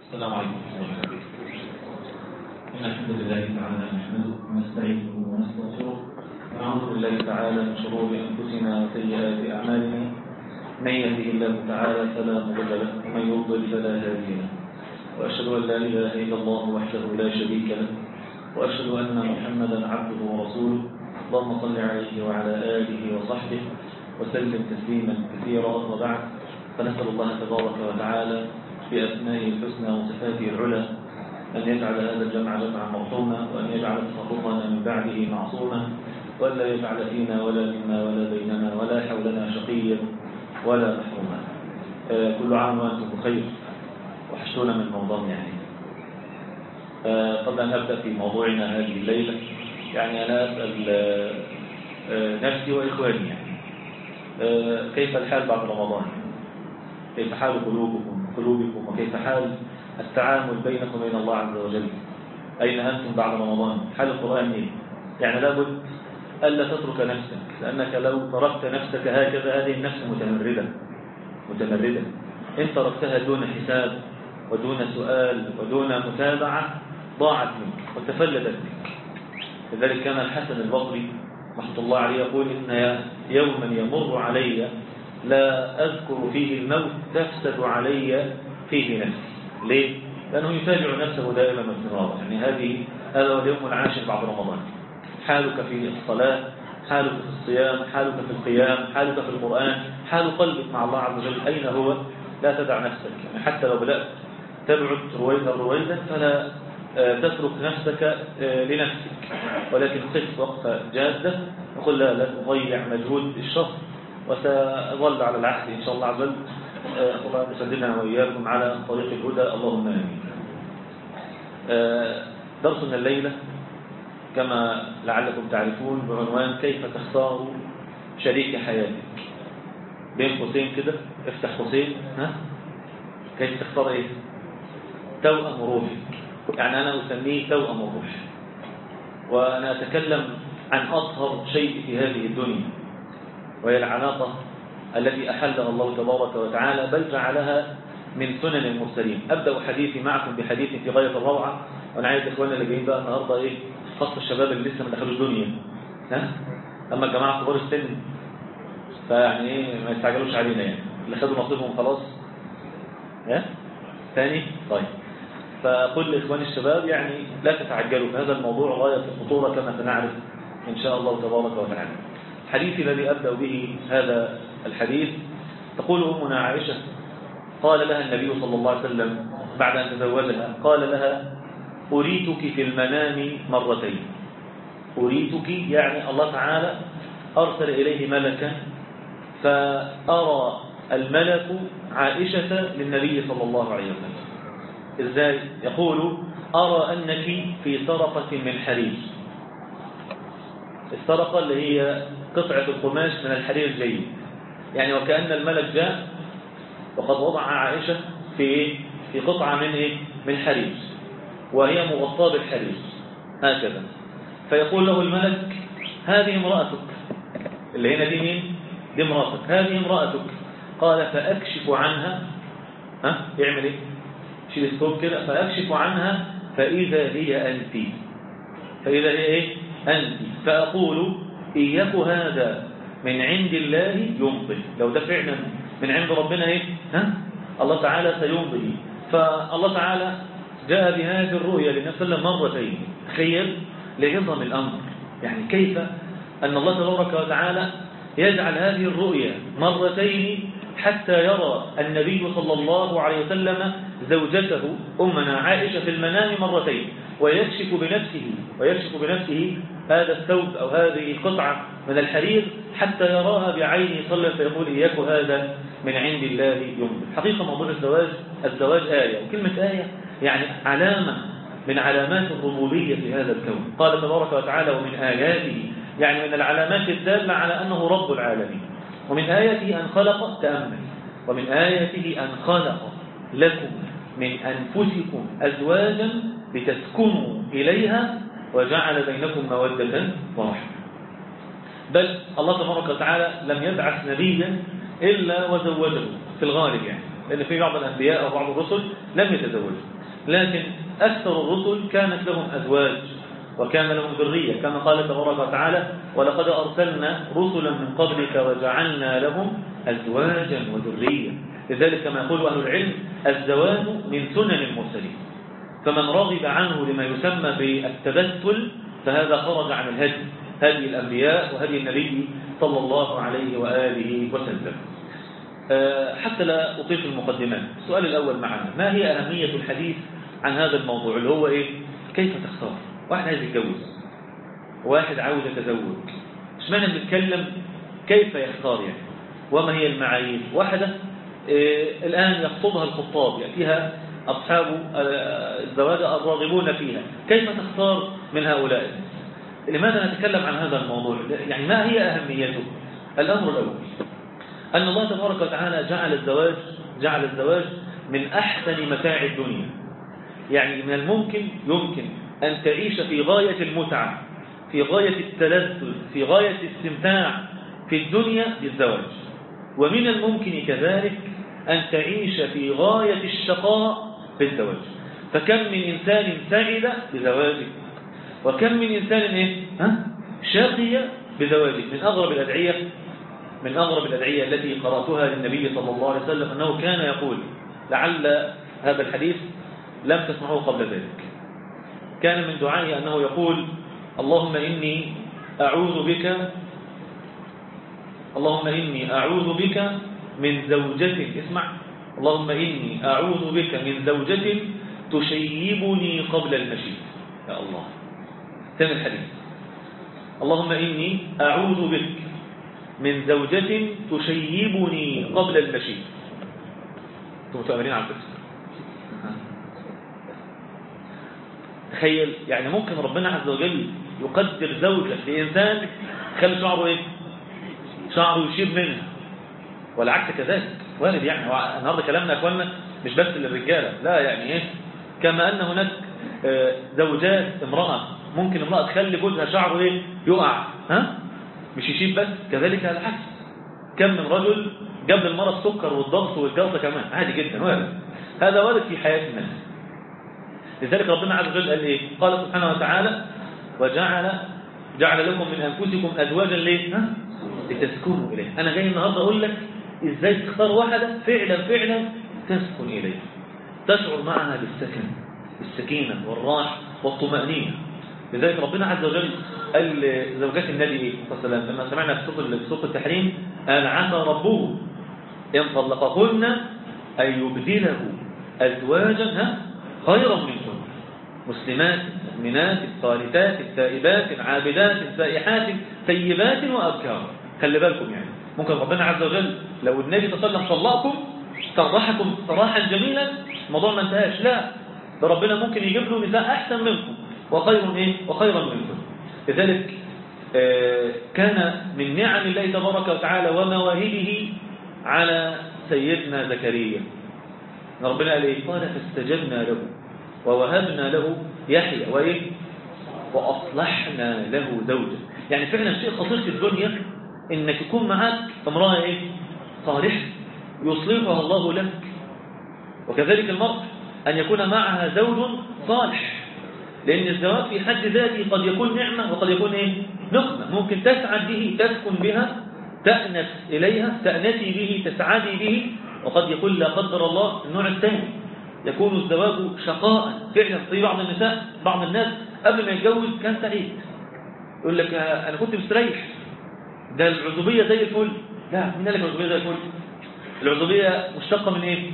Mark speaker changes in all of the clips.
Speaker 1: السلام عليكم ورحمة الله وبركاته. إن الحمد لله تعالى نحمده ونستعينه ونستغفره ونعوذ بالله تعالى من شرور أنفسنا وسيئات أعمالنا من يهده الله تعالى فلا مضل له ومن يضلل فلا هادي له وأشهد أن لا إله إلا الله وحده لا شريك له وأشهد أن محمدا عبده ورسوله اللهم صل عليه وعلى آله وصحبه وسلم تسليما كثيرا وبعد فنسأل الله تبارك وتعالى بأسمائه الحسنى وصفاته العلى أن يجعل هذا الجمع جمعا مرحوما وأن يجعل تفرقنا من بعده معصوما وأن لا يجعل فينا ولا منا ولا بيننا ولا حولنا شقيا ولا محروما آه كل عام وأنتم بخير وحشتونا من رمضان يعني آه قبل أن أبدأ في موضوعنا هذه الليلة يعني أنا أسأل آه نفسي وإخواني يعني كيف الحال بعد رمضان كيف حال قلوبكم قلوبكم وكيف حال التعامل بينكم وبين الله عز وجل أين أنتم بعد رمضان حال القرآن إيه يعني لابد ألا تترك نفسك لأنك لو تركت نفسك هكذا هذه النفس متمردة متمردة إن تركتها دون حساب ودون سؤال ودون متابعة ضاعت منك وتفلتت منك لذلك كان الحسن البصري رحمة الله عليه يقول إن يوما يمر علي لا أذكر فيه الموت تفسد علي فيه نفسي ليه؟ لأنه يتابع نفسه دائما باستمرارا يعني هذه هذا هو اليوم العاشر بعد رمضان حالك في الصلاة حالك في الصيام حالك في القيام حالك في القرآن حال قلبك مع الله عز وجل أين هو لا تدع نفسك يعني حتى لو بدأت تبعد رويدا رويدا فلا تترك نفسك لنفسك ولكن قف وقفة جادة وقل لا لا تضيع مجهود الشهر وسأظل على العهد إن شاء الله عز وجل الله يسددنا وإياكم على طريق الهدى اللهم آمين درسنا الليلة كما لعلكم تعرفون بعنوان كيف تختار شريك حياتك بين قوسين كده افتح قوسين ها كيف تختار ايه توأم روحك يعني أنا أسميه توأم الروح وأنا أتكلم عن أطهر شيء في هذه الدنيا وهي العلاقة التي أحلها الله تبارك وتعالى بل جعلها من سنن المرسلين أبدأ حديثي معكم بحديث في غاية الروعة وأنا عايز إخواننا اللي جايين بقى النهاردة إيه خاصة الشباب اللي لسه ما دخلوش الدنيا ها أما الجماعة كبار السن فيعني إيه ما يستعجلوش علينا يعني اللي خدوا نصيبهم خلاص ها ثاني طيب فقل لإخواني الشباب يعني لا تتعجلوا في هذا الموضوع غاية الخطورة كما سنعرف إن شاء الله تبارك وتعالى حديثي الذي أبدأ به هذا الحديث تقول أمنا عائشة قال لها النبي صلى الله عليه وسلم بعد أن تزوجها قال لها أريتك في المنام مرتين أريتك يعني الله تعالى أرسل إليه ملكا فأرى الملك عائشة للنبي صلى الله عليه وسلم إزاي يقول أرى أنك في سرقة من حرير السرقة اللي هي قطعة القماش من الحرير الجيد يعني وكأن الملك جاء وقد وضع عائشة في في قطعة من إيه؟ من حرير وهي مغطاة بالحرير هكذا فيقول له الملك هذه امرأتك اللي هنا دي مين؟ دي امرأتك هذه امرأتك قال فأكشف عنها ها يعمل ايه؟ شيل الثوب كده فأكشف عنها فإذا هي أنت فإذا هي إيه؟ أنت فأقول إياك هذا من عند الله يمضي لو ده فعلا من عند ربنا إيه؟ ها؟ الله تعالى سيمضي فالله تعالى جاء بهذه الرؤيا للنبي صلى الله عليه وسلم مرتين تخيل لعظم الأمر يعني كيف أن الله تبارك وتعالى يجعل هذه الرؤيا مرتين حتى يرى النبي صلى الله عليه وسلم زوجته أمنا عائشة في المنام مرتين ويكشف بنفسه ويكشف بنفسه هذا الثوب أو هذه القطعة من الحرير حتى يراها بعينه صلى الله فيقول إياك هذا من عند الله يوم حقيقة موضوع الزواج الزواج آية وكلمة آية يعني علامة من علامات الربوبية في هذا الكون قال تبارك وتعالى ومن آياته يعني من العلامات الدالة على أنه رب العالمين ومن آياته أن خلق تأمل ومن آياته أن خلق لكم من أنفسكم أزواجا لتسكنوا إليها وجعل بينكم مودة ورحمة بل الله تبارك وتعالى لم يبعث نبيا إلا وزوجه في الغالب يعني لأن في بعض الأنبياء أو بعض الرسل لم يتزوجوا لكن أكثر الرسل كانت لهم أزواج وكان لهم ذرية كما قال تبارك وتعالى ولقد أرسلنا رسلا من قبلك وجعلنا لهم أزواجا وذرية لذلك كما يقول أهل العلم الزواج من سنن المرسلين فمن رغب عنه لما يسمى بالتبتل فهذا خرج عن الهدي هدي الأنبياء وهدي النبي صلى الله عليه وآله وسلم حتى لا أطيل المقدمات السؤال الأول معنا ما هي أهمية الحديث عن هذا الموضوع اللي هو إيه كيف تختار واحد عايز يتجوز واحد عاوز يتزوج اشمعنى بنتكلم كيف يختار يعني وما هي المعايير واحدة إيه الآن يخطبها الخطاب يأتيها أصحاب الزواج الراغبون فيها كيف تختار من هؤلاء لماذا نتكلم عن هذا الموضوع يعني ما هي أهميته الأمر الأول أن الله تبارك وتعالى جعل الزواج جعل الزواج من أحسن متاع الدنيا يعني من الممكن يمكن أن تعيش في غاية المتعة في غاية التلذذ في غاية الاستمتاع في الدنيا بالزواج ومن الممكن كذلك أن تعيش في غاية الشقاء بالزواج فكم من إنسان سعد بزواجه وكم من إنسان إيه؟ ها؟ شقي بزواجه من أغرب الأدعية من أغرب الأدعية التي قرأتها للنبي صلى الله عليه وسلم أنه كان يقول لعل هذا الحديث لم تسمعوه قبل ذلك كان من دعائه أنه يقول اللهم إني أعوذ بك اللهم إني أعوذ بك من زوجة اسمع اللهم إني أعوذ بك من زوجة تشيبني قبل المشي يا الله ثاني الحديث اللهم إني أعوذ بك من زوجة تشيبني قبل المشي انتم متأمرين على الفكرة تخيل يعني ممكن ربنا عز وجل يقدر زوجة لإنسان خلي شعره إيه شعره يشيب منها والعكس كذلك وارد يعني النهارده كلامنا اخواننا مش بس للرجاله لا يعني ايه كما ان هناك زوجات امراه ممكن امراه تخلي جوزها شعره ايه يقع ها مش يشيب بس كذلك العكس كم من رجل جاب للمراه السكر والضغط والجلطه كمان عادي جدا وارد هذا وارد في حياه الناس لذلك ربنا عز وجل قال ايه قال سبحانه وتعالى وجعل جعل لكم من انفسكم ازواجا ليه ها لتسكنوا اليه انا جاي النهارده اقول لك ازاي تختار واحدة فعلا فعلا تسكن إليها تشعر معها بالسكن بالسكينة والراحة والطمأنينة لذلك ربنا عز وجل قال لزوجات النبي ايه صلى الله عليه وسلم لما سمعنا في سورة التحريم قال عسى ربه إن طلقهن أن يبدله أزواجا خيرا منكن مسلمات مؤمنات قانتات تائبات عابدات سائحات ثيبات وأبكار خلي بالكم يعني ممكن ربنا عز وجل لو النبي صلى الله عليه وسلم طلقكم صرحكم صراحا جميلا الموضوع ما انتهاش لا ده ربنا ممكن يجيب له نساء احسن منكم وخير ايه وخيرا منكم لذلك آه كان من نعم الله تبارك وتعالى ومواهبه على سيدنا زكريا ربنا قال ايه قال فاستجبنا له ووهبنا له يحيى وايه واصلحنا له زوجا يعني فعلا شيء خطير في الدنيا انك يكون معك امرأة ايه صالحة يصلحها الله لك وكذلك المرأة ان يكون معها زوج صالح لان الزواج في حد ذاته قد يكون نعمة وقد يكون ايه نقمة ممكن تسعد به تسكن بها تأنس إليها تأنسي به تسعدي به وقد يكون لا قدر الله النوع الثاني يكون الزواج شقاء فعلا في بعض النساء بعض الناس قبل ما يتجوز كان سعيد يقول لك أنا كنت مستريح ده العزوبية زي الفل لا مين قال لك العزوبية زي الفل العزوبية مشتقة من ايه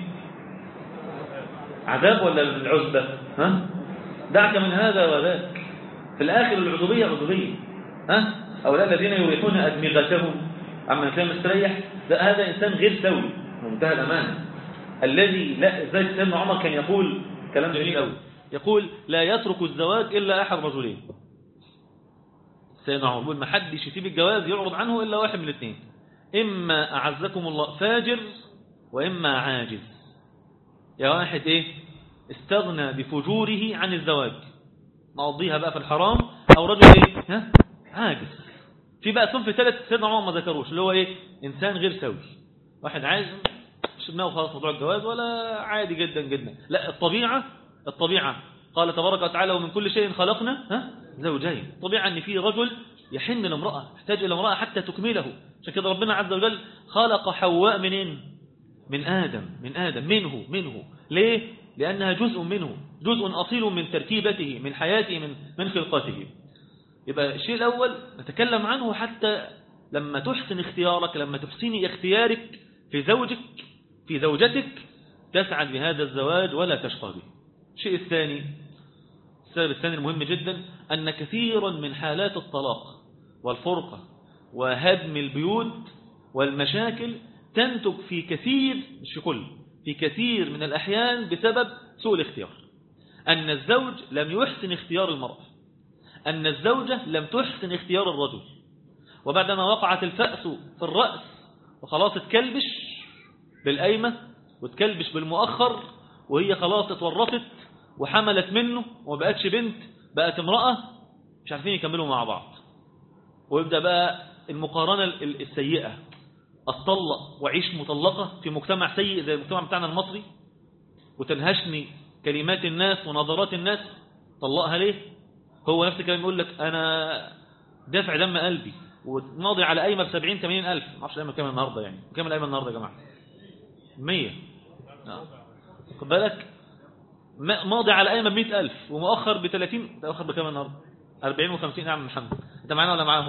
Speaker 1: عذاب ولا العزبة ها دعك من هذا وذاك في الآخر العزوبية عزوبية ها أولا الذين يريحون أدمغتهم عما كان مستريح ده هذا إنسان غير سوي منتهى الأمانة الذي لا زي سيدنا عمر كان يقول كلام جميل قوي يقول لا يترك الزواج إلا أحد رجلين سيدنا عمر يقول ما حدش يسيب الجواز يعرض عنه إلا واحد من الاثنين إما أعزكم الله فاجر وإما عاجز يا واحد إيه استغنى بفجوره عن الزواج مقضيها بقى في الحرام أو رجل إيه ها عاجز في بقى صنف ثالث سيدنا عمر ما ذكروش اللي هو إيه إنسان غير سوي واحد عايز مش دماغه خلاص موضوع الجواز ولا عادي جدا جدا لا الطبيعة
Speaker 2: الطبيعة قال تبارك وتعالى ومن كل شيء خلقنا ها زوجين طبيعة أن في رجل يحن لامرأة يحتاج إلى امرأة حتى تكمله عشان كده ربنا عز وجل خلق حواء منين من آدم من آدم منه منه ليه لأنها جزء منه جزء أصيل من تركيبته من حياته من, من خلقته يبقى الشيء الأول نتكلم عنه حتى لما تحسن اختيارك لما تحسني اختيارك في زوجك في زوجتك تسعد بهذا الزواج ولا تشقى به الشيء الثاني السبب الثاني المهم جدا أن كثيرا من حالات الطلاق والفرقة وهدم البيوت والمشاكل تنتج في كثير مش في كل في كثير من الأحيان بسبب سوء الاختيار أن الزوج لم يحسن اختيار المرأة أن الزوجة لم تحسن اختيار الرجل وبعدما وقعت الفأس في الرأس وخلاص اتكلبش بالأيمة وتكلبش بالمؤخر وهي خلاص اتورطت وحملت منه وما بقتش بنت بقت امرأة مش عارفين يكملوا مع بعض ويبدأ بقى المقارنة السيئة أطلق وعيش مطلقة في مجتمع سيء زي المجتمع بتاعنا المصري وتنهشني كلمات الناس ونظرات الناس طلقها ليه هو نفس الكلام يقول لك أنا دافع دم قلبي وماضي على قايمه ب 70 80 ألف ما اعرفش القايمه كام النهارده يعني كام القايمه النهارده يا جماعه 100 خد بالك ماضي على قايمه ب 100000 ومؤخر ب 30 مؤخر بكام النهارده 40 و50 نعم محمد انت معانا ولا معاهم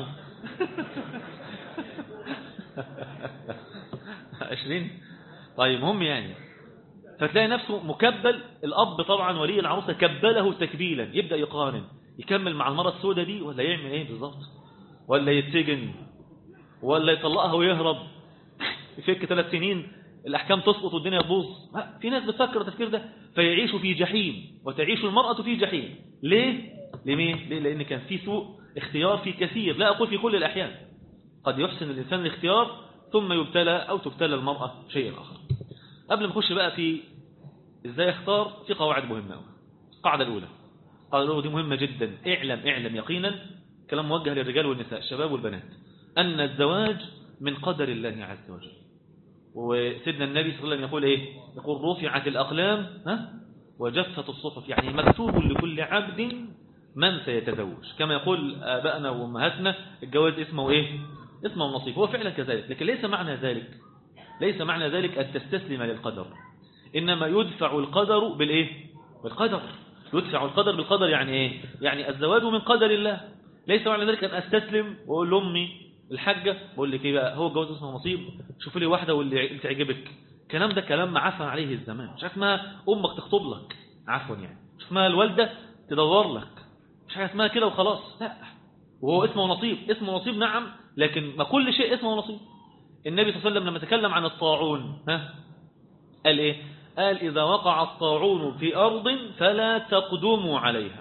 Speaker 2: 20 طيب مهم يعني فتلاقي نفسه مكبل الأب طبعا ولي العروسة كبله تكبيلا يبدأ يقارن يكمل مع المرة السوداء دي ولا يعمل ايه بالظبط ولا يتسجن ولا يطلقها ويهرب يفك ثلاث سنين الأحكام تسقط والدنيا تبوظ في ناس بتفكر التفكير ده فيعيشوا في جحيم وتعيش المرأة في جحيم ليه؟ لمين؟ ليه؟ لأن كان في سوء اختيار في كثير لا أقول في كل الأحيان قد يحسن الإنسان الاختيار ثم يبتلى أو تبتلى المرأة شيء آخر قبل ما نخش بقى في ازاي اختار في قواعد مهمة القاعدة الأولى القاعدة الأولى دي مهمة جدا اعلم اعلم يقينا كلام موجه للرجال والنساء الشباب والبنات أن الزواج من قدر الله عز وجل وسيدنا النبي صلى الله عليه وسلم يقول إيه يقول رفعت الأقلام ها وجفت الصحف يعني مكتوب لكل عبد من سيتزوج كما يقول آبائنا وأمهاتنا الجواز اسمه إيه اسمه النصيب هو فعلا كذلك لكن ليس معنى ذلك ليس معنى ذلك أن تستسلم للقدر إنما يدفع القدر بالإيه بالقدر يدفع القدر بالقدر يعني إيه يعني الزواج من قدر الله ليس معنى ذلك أن أستسلم وأقول لأمي الحاجة بقول لك إيه بقى هو الجواز اسمه نصيب شوف لي واحدة واللي تعجبك الكلام ده كلام عفى عليه الزمان مش عارف ما أمك تخطب لك عفوا يعني مش اسمها الوالدة تدور لك مش حاجة اسمها كده وخلاص لا وهو اسمه نصيب اسمه نصيب نعم لكن ما كل شيء اسمه نصيب النبي صلى الله عليه وسلم لما تكلم عن الطاعون ها قال ايه قال إذا وقع الطاعون في أرض فلا تقدموا عليها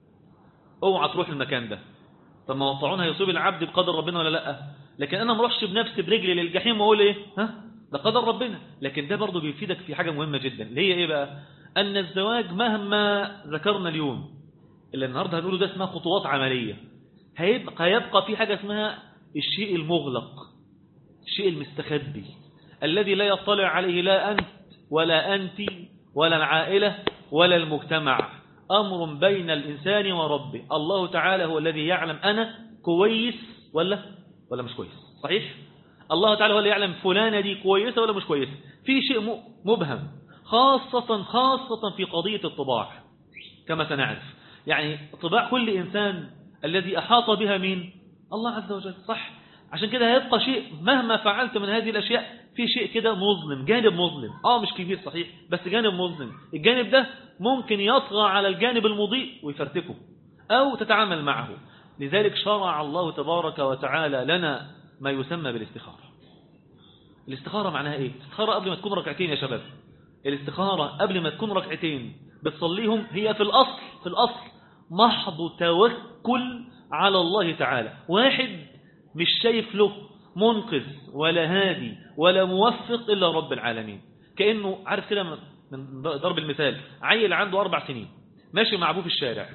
Speaker 2: اوعى تروح المكان ده طب ما هو الطاعون هيصيب العبد بقدر ربنا ولا لا لكن انا مرش بنفسي برجلي للجحيم واقول ايه ها ده قدر ربنا لكن ده برضه بيفيدك في حاجة مهمة جدا اللي هي ايه بقى ان الزواج مهما ذكرنا اليوم اللي النهاردة هنقوله ده اسمها خطوات عملية هيبقى, يبقى في حاجة اسمها الشيء المغلق الشيء المستخبي الذي لا يطلع عليه لا أنت ولا أنت ولا العائلة ولا المجتمع أمر بين الإنسان وربه الله تعالى هو الذي يعلم أنا كويس ولا ولا مش كويس صحيح الله تعالى هو اللي يعلم فلانة دي كويسة ولا مش كويسة في شيء مبهم خاصة خاصة في قضية الطباع كما سنعرف يعني طباع كل إنسان الذي أحاط بها مين الله عز وجل صح عشان كده هيبقى شيء مهما فعلت من هذه الأشياء في شيء كده مظلم جانب مظلم آه مش كبير صحيح بس جانب مظلم الجانب ده ممكن يطغى على الجانب المضيء ويفرتكه أو تتعامل معه لذلك شرع الله تبارك وتعالى لنا ما يسمى بالاستخارة الاستخارة معناها ايه الاستخارة قبل ما تكون ركعتين يا شباب الاستخارة قبل ما تكون ركعتين بتصليهم هي في الأصل في الأصل محض توكل على الله تعالى واحد مش شايف له منقذ ولا هادي ولا موفق إلا رب العالمين كأنه عارف كده من ضرب المثال عيل عنده أربع سنين ماشي مع أبوه في الشارع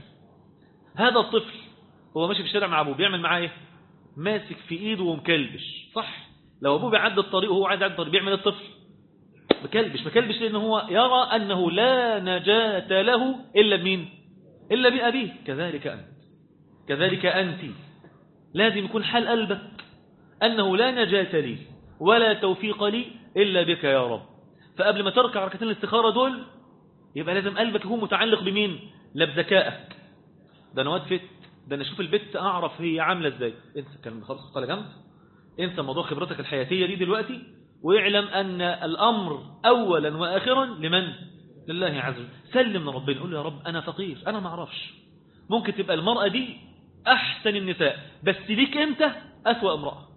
Speaker 2: هذا الطفل هو ماشي في الشارع مع أبوه بيعمل معاه إيه ماسك في إيده ومكلبش صح لو أبوه بيعدي الطريق وهو عايز يعدي الطريق بيعمل الطفل بكلب مش بكلبش لأن هو يرى أنه لا نجاة له إلا بمين إلا بأبيه كذلك أنت كذلك أنت لازم يكون حال قلبك أنه لا نجاة لي ولا توفيق لي إلا بك يا رب فقبل ما تركع ركعتين الاستخارة دول يبقى لازم قلبك يكون متعلق بمين لا بذكائك ده انا واد فت ده انا اشوف البت اعرف هي عامله ازاي انسى الكلام ده خالص على جنب انسى موضوع خبرتك الحياتيه دي دلوقتي واعلم ان الامر اولا واخرا لمن لله عز وجل سلم لربنا قول له يا رب انا فقير انا ما اعرفش ممكن تبقى المراه دي احسن النساء بس ليك انت اسوا امراه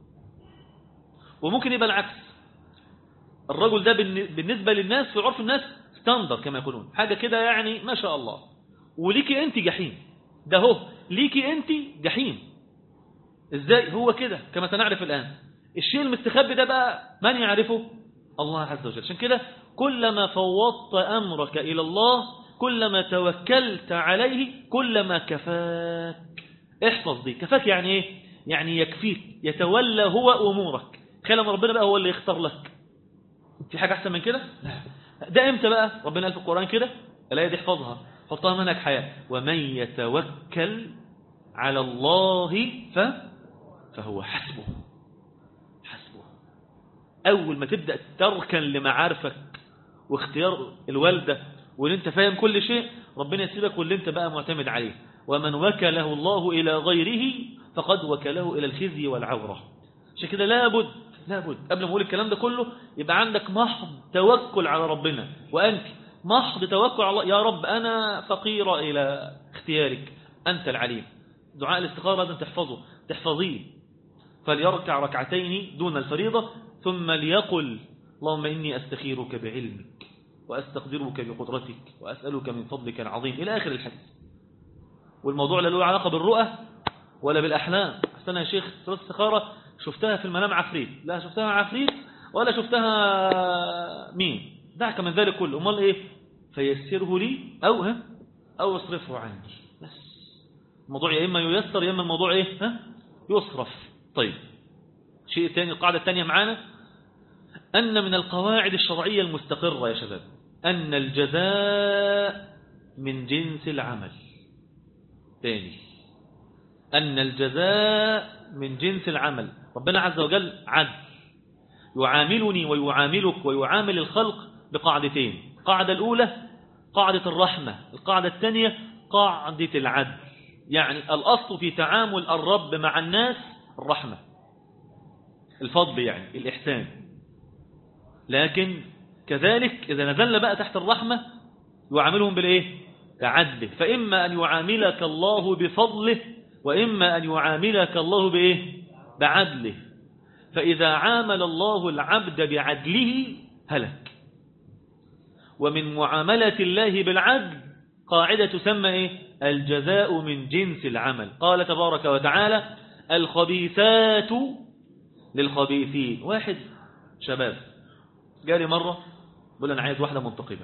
Speaker 2: وممكن يبقى العكس الرجل ده بالنسبه للناس في عرف الناس ستاندر كما يقولون حاجه كده يعني ما شاء الله وليكي انت جحيم ده هو ليكي انت جحيم ازاي هو كده كما سنعرف الآن الشيء المستخبي ده بقى من يعرفه الله عز وجل عشان كده كلما فوضت أمرك إلى الله كلما توكلت عليه كلما كفاك احفظ دي كفاك يعني ايه يعني يكفيك يتولى هو أمورك خلال ربنا بقى هو اللي يختار لك في حاجة أحسن من كده لا ده امتى بقى ربنا قال في القرآن كده الآية دي احفظها حطها منك حياة ومن يتوكل على الله ف... فهو حسبه حسبه أول ما تبدأ تركن لمعارفك واختيار الوالدة واللي انت فاهم كل شيء ربنا يسيبك واللي انت بقى معتمد عليه ومن وكله الله إلى غيره فقد وكله إلى الخزي والعورة عشان كده لابد لابد قبل ما أقول الكلام ده كله يبقى عندك محض توكل على ربنا وأنت محض توكل على الله يا رب أنا فقيرة إلى اختيارك أنت العليم دعاء الاستخارة لازم تحفظه تحفظيه فليركع ركعتين دون الفريضة ثم ليقل اللهم إني أستخيرك بعلمك وأستقدرك بقدرتك وأسألك من فضلك العظيم إلى آخر الحديث والموضوع لا له علاقة بالرؤى ولا بالأحلام أحسن يا شيخ صلاة الاستخارة شفتها في المنام عفريت لا شفتها عفريت ولا شفتها مين دعك من ذلك كله امال ايه فيسره لي او ها او يصرفه عني بس الموضوع يا اما ييسر يا اما الموضوع ايه ها يصرف طيب شيء ثاني القاعده الثانيه معانا ان من القواعد الشرعيه المستقره يا شباب ان الجزاء من جنس العمل ثاني ان الجزاء من جنس العمل ربنا عز وجل عدل يعاملني ويعاملك ويعامل الخلق بقاعدتين القاعدة الأولى قاعدة الرحمة القاعدة الثانية قاعدة العدل يعني الأصل في تعامل الرب مع الناس الرحمة الفضل يعني الإحسان لكن كذلك إذا نزلنا بقى تحت الرحمة يعاملهم بالإيه بعدله فإما أن يعاملك الله بفضله وإما أن يعاملك الله بإيه بعدله فإذا عامل الله العبد بعدله هلك ومن معاملة الله بالعدل قاعدة تسمى إيه؟ الجزاء من جنس العمل قال تبارك وتعالى الخبيثات للخبيثين واحد شباب جالي مرة بقول أنا عايز واحدة منتقبة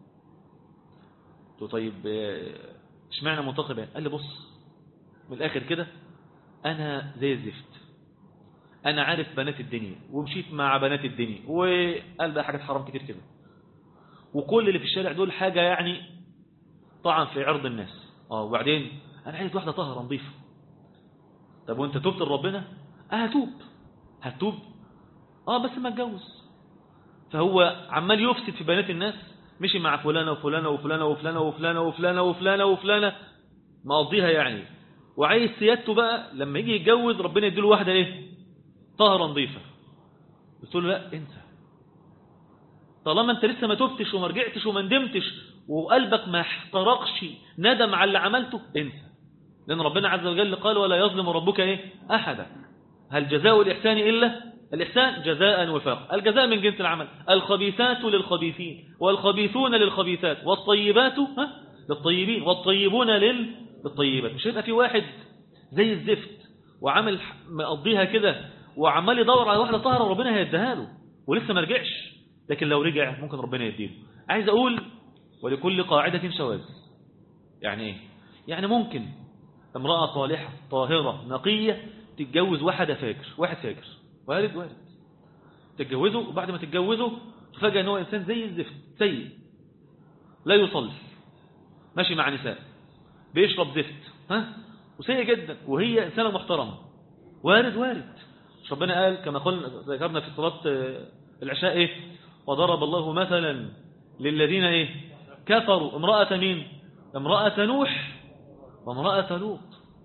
Speaker 2: قلت طيب اشمعنى منتقبة قال لي بص من الآخر كده أنا زي الزفت أنا عارف بنات الدنيا ومشيت مع بنات الدنيا وقال بقى حاجات حرام كتير كده وكل اللي في الشارع دول حاجة يعني طعن في عرض الناس اه وبعدين أنا عايز واحدة طهرة نظيفة طب وانت تبت لربنا اه هتوب هتوب اه بس ما اتجوز فهو عمال يفسد في بنات الناس مشي مع فلانة وفلانة وفلانة وفلانة وفلانة وفلانة وفلانة وفلانة مقضيها يعني وعايز سيادته بقى لما يجي يتجوز ربنا يديله واحدة ايه طهرة نظيفة قلت له لا انسى طالما انت لسه ما تفتش وما رجعتش وما ندمتش وقلبك ما احترقش ندم على اللي عملته انسى لأن ربنا عز وجل قال ولا يظلم ربك ايه أحدا هل جزاء الإحسان إلا الإحسان جزاء وفاق الجزاء من جنس العمل الخبيثات للخبيثين والخبيثون للخبيثات والطيبات ها للطيبين والطيبون لل... للطيبات مش هيبقى في واحد زي الزفت وعامل مقضيها كده وعمال يدور على واحدة طاهرة ربنا هيديها له ولسه ما رجعش لكن لو رجع ممكن ربنا يديله عايز أقول ولكل قاعدة شواذ يعني ايه يعني ممكن امرأة صالحة طاهرة نقية تتجوز واحدة فاجر واحد فاجر وارد وارد تتجوزه وبعد ما تتجوزه فجأة ان هو إنسان زي الزفت سيء لا يصلي ماشي مع نساء بيشرب زفت ها وسيء جدا وهي إنسانة محترمة وارد وارد مش ربنا قال كما قلنا ذكرنا في صلاة العشاء إيه وضرب الله مثلا للذين إيه كفروا امرأة مين امرأة نوح وامرأة لوط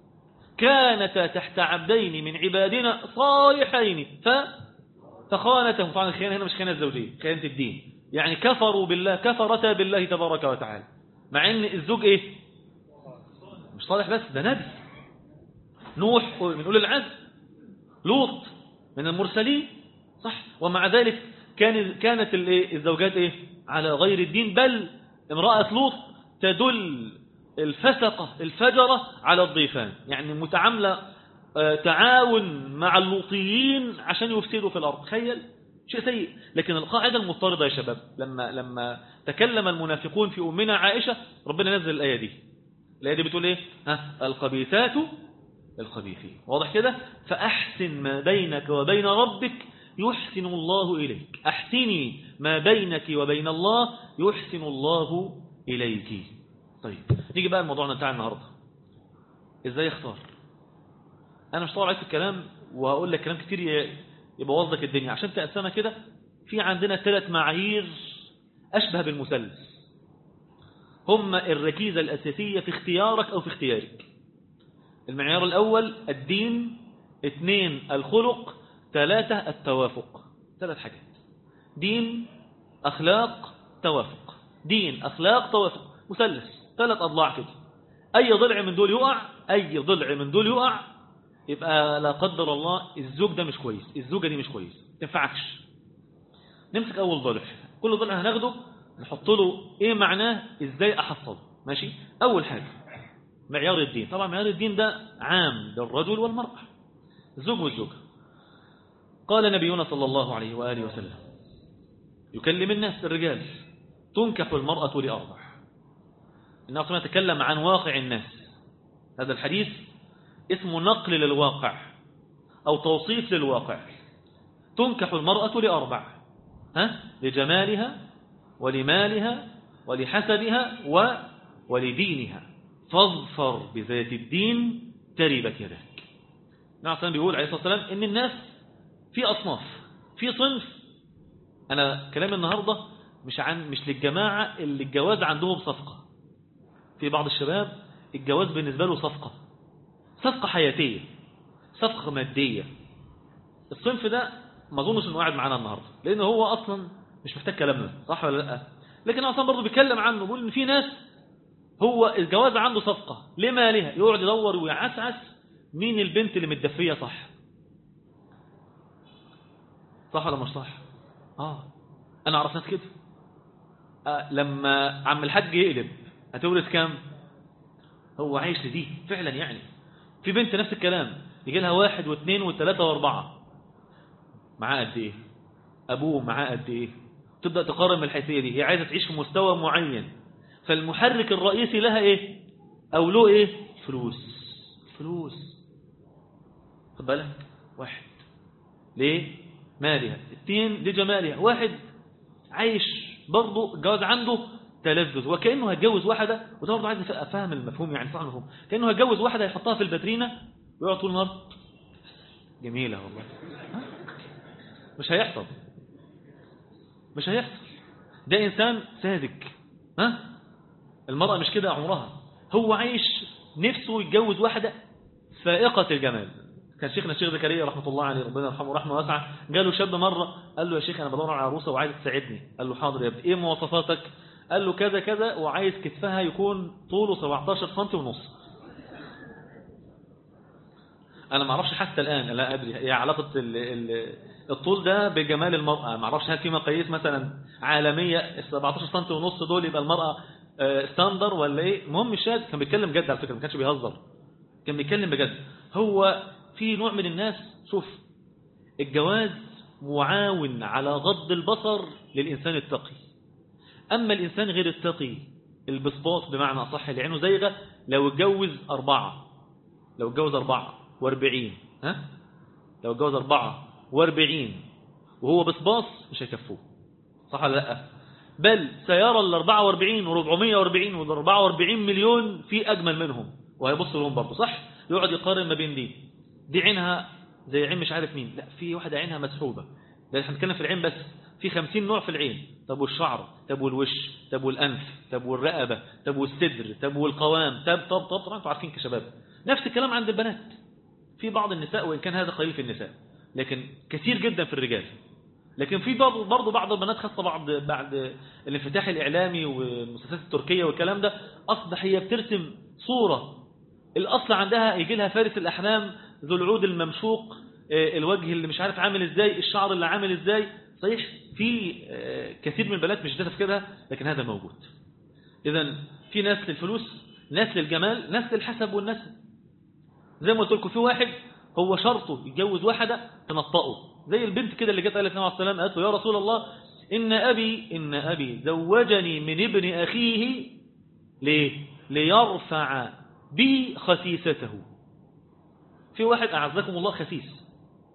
Speaker 2: كانتا تحت عبدين من عبادنا صالحين ف فخانتهم طبعا الخيانة هنا مش خيانة الزوجية خيانة الدين يعني كفروا بالله كفرتا بالله تبارك وتعالى مع ان الزوج ايه مش صالح بس ده نبي نوح من أولي العزم لوط من المرسلين صح ومع ذلك كان كانت الزوجات ايه على غير الدين بل امرأة لوط تدل الفسقة الفجرة على الضيفان يعني متعاملة تعاون مع اللوطيين عشان يفسدوا في الأرض تخيل شيء سيء لكن القاعدة المضطردة يا شباب لما لما تكلم المنافقون في أمنا عائشة ربنا نزل الآية دي الآية دي بتقول إيه ها الخبيثات الخبيثين واضح كده فأحسن ما بينك وبين ربك يحسن الله إليك أحسني ما بينك وبين الله يحسن الله إليك طيب نيجي بقى الموضوعنا بتاع النهاردة إزاي اختار أنا مش طالع عليك الكلام وهقول لك كلام كتير يبوظ لك الدنيا عشان تقسمها كده في عندنا ثلاث معايير أشبه بالمثلث هم الركيزة الأساسية في اختيارك أو في اختيارك المعيار الأول الدين اثنين الخلق ثلاثة التوافق ثلاث حاجات دين أخلاق توافق دين أخلاق توافق مثلث ثلاث أضلاع كده أي ضلع من دول يقع أي ضلع من دول يقع يبقى لا قدر الله الزوج ده مش كويس الزوجة دي مش كويس تنفعكش نمسك أول ضلع كل ضلع هناخده نحط له إيه معناه إزاي أحصله ماشي أول حاجة معيار الدين طبعا معيار الدين ده عام للرجل والمرأة الزوج والزوجة قال نبينا صلى الله عليه وآله وسلم يكلم الناس الرجال تنكح المرأة لأربع النبي صلى يتكلم عن واقع الناس هذا الحديث اسمه نقل للواقع أو توصيف للواقع تنكح المرأة لأربع ها؟ لجمالها ولمالها ولحسبها و... ولدينها فاظفر بذات الدين تربت يدك نعم صلى بيقول عليه الصلاة والسلام إن الناس في أصناف في صنف أنا كلام النهاردة مش عن مش للجماعة اللي الجواز عندهم صفقة في بعض الشباب الجواز بالنسبة له صفقة صفقة حياتية صفقة مادية الصنف ده ما اظنش انه قاعد معانا النهارده لان هو اصلا مش محتاج كلامنا صح ولا لا لكن اصلا برضه بيتكلم عنه بيقول ان في ناس هو الجواز عنده صفقة لمالها يقعد يدور ويعسعس مين البنت اللي متدفية صح صح ولا مش صح اه انا اعرف ناس كده آه لما عم الحاج يقلب هتورث كام هو عايش لدي فعلا يعني في بنت نفس الكلام يجي لها واحد واثنين وثلاثة واربعة معاه قد ايه ابوه معاه قد ايه تبدأ تقارن من الحيثية دي هي عايزة تعيش في مستوى معين فالمحرك الرئيسي لها ايه او له ايه فلوس فلوس خد بالك واحد ليه مالها اثنين لجمالها واحد عايش برضه الجواز عنده تلذذ وكأنه هيتجوز واحدة وده برضه عايز افهم المفهوم يعني صح المفهوم كأنه هيتجوز واحدة يحطها في الباترينا ويقعد طول النهار جميلة والله مش هيحصل مش هيحصل ده إنسان ساذج ها المرأة مش كده عمرها هو عايش نفسه يتجوز واحدة فائقة الجمال كان شيخنا الشيخ زكريا رحمة الله عليه ربنا يرحمه رحمة واسعة قال له شاب مرة قال له يا شيخ أنا بدور على عروسة وعايز تساعدني قال له حاضر يا ابني إيه مواصفاتك قال له كذا كذا وعايز كتفها يكون طوله 17 سم ونص أنا ما اعرفش حتى الآن لا أدري هي علاقة ال ال الطول ده بجمال المرأة ما اعرفش هل في مقاييس مثلا عالمية ال 17 سم ونص دول يبقى المرأة ستاندر ولا ايه المهم الشاهد كان بيتكلم جد على فكرة ما كانش بيهزر كان بيتكلم بجد هو في نوع من الناس شوف الجواز معاون على غض البصر للإنسان التقي أما الإنسان غير التقي البسباط بمعنى أصح اللي عينه زيغة لو اتجوز أربعة لو اتجوز أربعة واربعين ها لو اتجوز أربعة واربعين وهو بسباص مش هيكفوه صح ولا لا بل سيرى ال 44 و 440 وال 44 مليون في أجمل منهم وهيبص لهم برضه صح يقعد يقارن ما بين دي دي عينها زي عين مش عارف مين لا في واحدة عينها مسحوبة ده احنا بنتكلم في العين بس في 50 نوع في العين طب والشعر طب والوش طب والأنف طب والرقبة طب والصدر طب والقوام طب طب طب طبعا انتوا عارفين كشباب نفس الكلام عند البنات في بعض النساء وإن كان هذا قليل في النساء لكن كثير جدا في الرجال لكن في برضه بعض البنات خاصة بعض بعد الانفتاح الإعلامي والمسلسلات التركية والكلام ده أصبح هي بترسم صورة الأصل عندها يجي لها فارس الأحلام ذو العود الممشوق الوجه اللي مش عارف عامل ازاي الشعر اللي عامل ازاي صحيح في كثير من البنات مش كده لكن هذا موجود إذا في ناس للفلوس ناس للجمال ناس للحسب والنسب زي ما قلت لكم في واحد هو شرطه يتجوز واحدة تنطقه زي البنت كده اللي جت قالت النبي عليه السلام قالت له يا رسول الله إن أبي إن أبي زوجني من ابن أخيه ليه ليرفع بي خسيسته في واحد أعزكم الله خسيس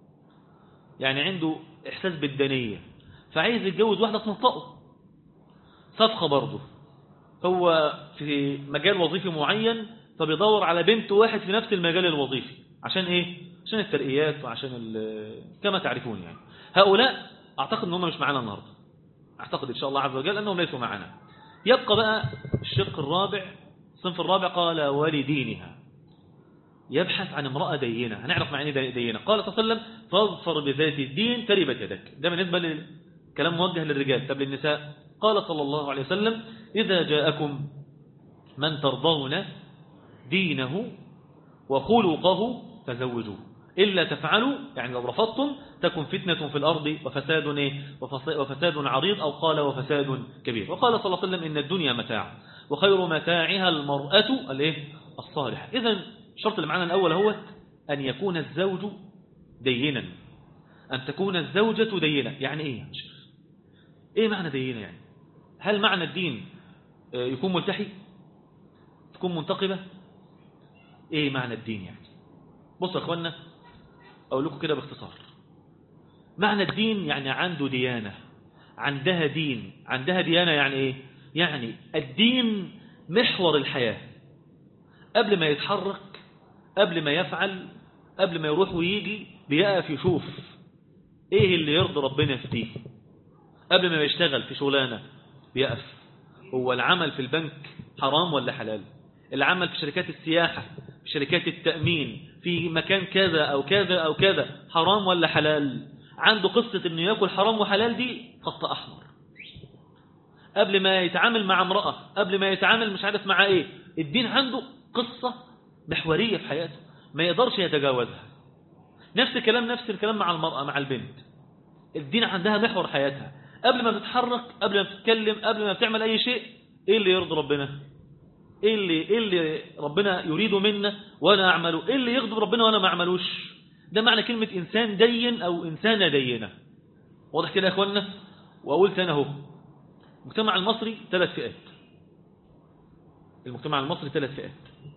Speaker 2: يعني عنده إحساس بالدنية فعايز يتجوز واحدة تنطقه صفقة برضه هو في مجال وظيفي معين فبيدور على بنت واحد في نفس المجال الوظيفي عشان ايه عشان الترقيات وعشان كما تعرفون يعني هؤلاء اعتقد ان هم مش معانا النهارده اعتقد ان شاء الله عز وجل انهم ليسوا معنا يبقى بقى الشق الرابع الصنف الرابع قال ولدينها يبحث عن امرأة دينة هنعرف معنى دينة قال صلى الله عليه وسلم فاظفر بذات الدين تربت يدك ده بالنسبة للكلام موجه للرجال طب للنساء قال صلى الله عليه وسلم إذا جاءكم من ترضون دينه وخلقه فزوجوه إلا تفعلوا يعني لو رفضتم تكن فتنة في الأرض وفساد إيه وفساد عريض أو قال وفساد كبير وقال صلى الله عليه وسلم إن الدنيا متاع وخير متاعها المرأة الإيه الصالحة إذا الشرط اللي معنا الأول هو أن يكون الزوج دينا أن تكون الزوجة دينة يعني إيه يا شيخ إيه معنى دينة يعني هل معنى الدين يكون ملتحي تكون منتقبة إيه معنى الدين يعني بصوا يا أخوانا أقول لكم كده باختصار معنى الدين يعني عنده ديانة عندها دين عندها ديانة يعني إيه يعني الدين محور الحياة قبل ما يتحرك قبل ما يفعل قبل ما يروح ويجي بيقف يشوف ايه اللي يرضي ربنا في دي قبل ما يشتغل في شغلانة بيقف هو العمل في البنك حرام ولا حلال العمل في شركات السياحة في شركات التأمين في مكان كذا أو كذا أو كذا حرام ولا حلال عنده قصة انه يأكل حرام وحلال دي خط أحمر قبل ما يتعامل مع امرأة قبل ما يتعامل مش عارف مع ايه الدين عنده قصة محورية في حياته ما يقدرش يتجاوزها نفس الكلام نفس الكلام مع المرأة مع البنت الدين عندها محور حياتها قبل ما تتحرك قبل ما تتكلم قبل ما تعمل أي شيء إيه اللي يرضي ربنا إيه اللي, إيه اللي ربنا يريده منا وأنا أعمله إيه اللي يغضب ربنا وأنا ما أعملوش ده معنى كلمة إنسان دين أو إنسانة دينة واضح كده يا أخوانا وقلت أنا هو المجتمع المصري ثلاث فئات المجتمع المصري ثلاث فئات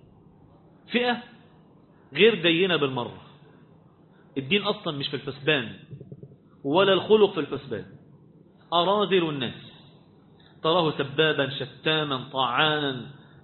Speaker 2: فئة غير دينة بالمرة الدين أصلا مش في الحسبان ولا الخلق في الحسبان أراذل الناس تراه سبابا شتاما طعانا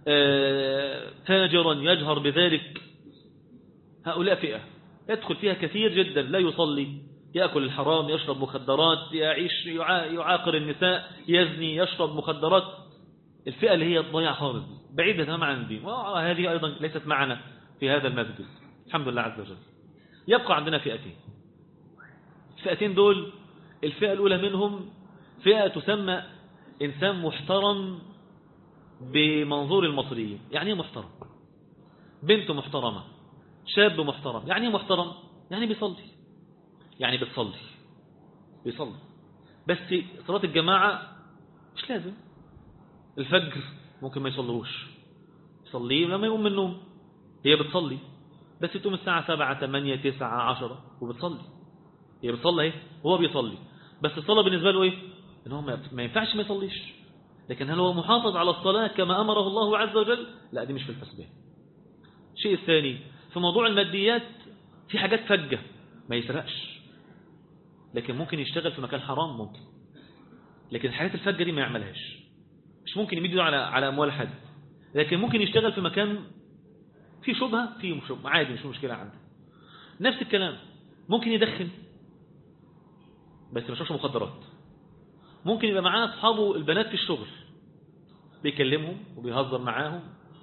Speaker 2: تاجرا يجهر بذلك هؤلاء فئة يدخل فيها كثير جدا لا يصلي يأكل الحرام يشرب مخدرات يعيش يعاقر النساء يزني يشرب مخدرات الفئة اللي هي الضياع خالص بعيدة تماما عن الدين وهذه أيضا ليست معنا في هذا المسجد الحمد لله عز وجل يبقى عندنا فئتين الفئتين دول الفئة الأولى منهم فئة تسمى إنسان محترم بمنظور المصريين يعني ايه محترم بنت محترمة شاب محترم يعني ايه محترم يعني بيصلي يعني بتصلي بيصلي بس صلاة الجماعة مش لازم الفجر ممكن ما يصلوش يصلي لما يقوم من النوم هي بتصلي بس تقوم الساعة سبعة ثمانية تسعة عشرة وبتصلي هي بتصلي ايه هو بيصلي بس الصلاة بالنسبة له ايه ان هو ما ينفعش ما يصليش لكن هل هو محافظ على الصلاة كما أمره الله عز وجل لا دي مش في الحسبان الشيء الثاني في موضوع الماديات في حاجات فجة ما يسرقش لكن ممكن يشتغل في مكان حرام ممكن لكن الحاجات الفجة دي ما يعملهاش مش ممكن يمد على على اموال حد لكن ممكن يشتغل في مكان فيه شبهه فيه شبهه عادي مش مشكله عنده نفس الكلام ممكن يدخن بس ما يشربش مخدرات ممكن يبقى معاه اصحابه البنات في الشغل بيكلمهم وبيهزر معاهم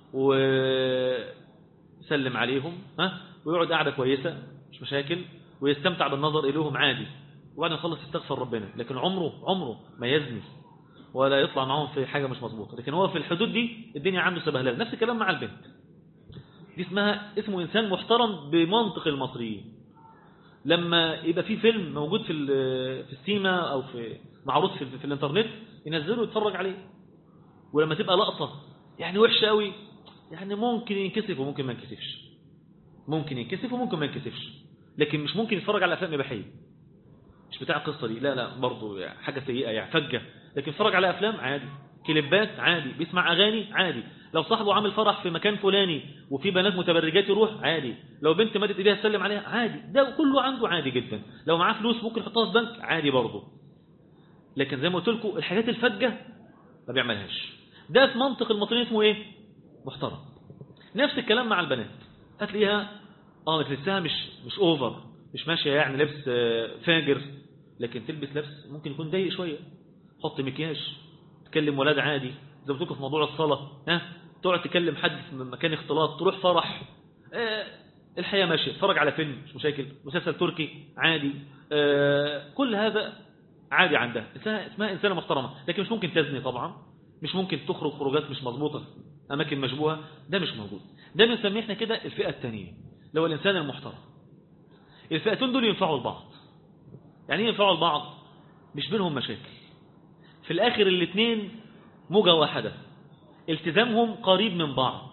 Speaker 2: ويسلم عليهم ها ويقعد قاعده كويسه مش مشاكل ويستمتع بالنظر اليهم عادي وبعدين يخلص يستغفر ربنا لكن عمره عمره ما يزني ولا يطلع معاهم في حاجه مش مظبوطه لكن هو في الحدود دي الدنيا عنده سبهلله نفس الكلام مع البنت دي اسمها اسمه انسان محترم بمنطق المصريين لما يبقى في فيلم موجود في ال- في السيما او في معروض في, في الانترنت ينزله يتفرج عليه ولما تبقى لقطه يعني وحشه قوي يعني ممكن ينكسف وممكن ما ينكسفش ممكن ينكسف وممكن ما ينكسفش لكن مش ممكن يتفرج على افلام اباحيه مش بتاع القصه دي لا لا برضه يعني حاجه سيئه يعني فجه لكن يتفرج على افلام عادي كليبات عادي بيسمع اغاني عادي لو صاحبه عامل فرح في مكان فلاني وفي بنات متبرجات يروح عادي لو بنت مدت ايديها تسلم عليها عادي ده كله عنده عادي جدا لو معاه فلوس ممكن يحطها في بنك عادي برضه لكن زي ما قلت لكم الحاجات الفجه ما بيعملهاش ده في منطق المصريين اسمه ايه محترم نفس الكلام مع البنات هتلاقيها اه لبسها مش مش اوفر مش ماشيه يعني لبس آه، فاجر لكن تلبس لبس ممكن يكون ضيق شويه حط مكياج تكلم ولاد عادي زي ما قلت لكم في موضوع الصلاه ها تقعد تكلم حد في مكان اختلاط تروح فرح آه، الحياه ماشيه تتفرج على فيلم مش مشاكل مسلسل تركي عادي آه، كل هذا عادي عندها اسمها اسمها انسانه محترمه لكن مش ممكن تزني طبعا مش ممكن تخرج خروجات مش مظبوطه اماكن مشبوهه ده مش موجود ده بنسميه احنا كده الفئه الثانيه اللي هو الانسان المحترم الفئتين دول ينفعوا البعض يعني ايه ينفعوا البعض مش بينهم مشاكل في الاخر الاثنين موجه واحده التزامهم قريب من بعض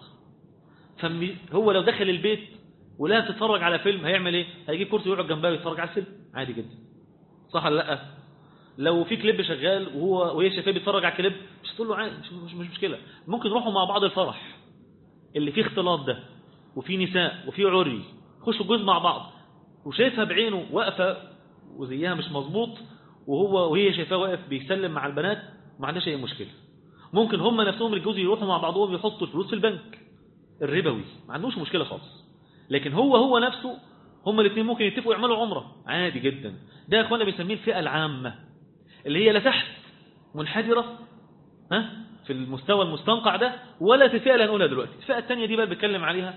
Speaker 2: فهو لو دخل البيت ولا تتفرج على فيلم هيعمل ايه هيجيب كرسي ويقعد جنبها ويتفرج على الفيلم عادي جدا صح ولا لا لو في كليب شغال وهو وهي شايفاه بيتفرج على الكليب مش تقول له عادي مش, مش, مش مشكله ممكن يروحوا مع بعض الفرح اللي فيه اختلاط ده وفي نساء وفي عري خشوا جوز مع بعض وشايفها بعينه واقفه وزيها مش مظبوط وهو وهي شايفاه واقف بيسلم مع البنات ما عندهاش اي مشكله ممكن هم نفسهم الجوز يروحوا مع بعضهم يحطوا الفلوس في البنك الربوي ما عندوش مشكله خالص لكن هو هو نفسه هم الاثنين ممكن يتفقوا يعملوا عمره عادي جدا ده يا اخوانا بنسميه الفئه العامه اللي هي لا تحت منحدره ها في المستوى المستنقع ده ولا في الفئه اللي هنقولها دلوقتي الفئه الثانيه دي بقى بتكلم عليها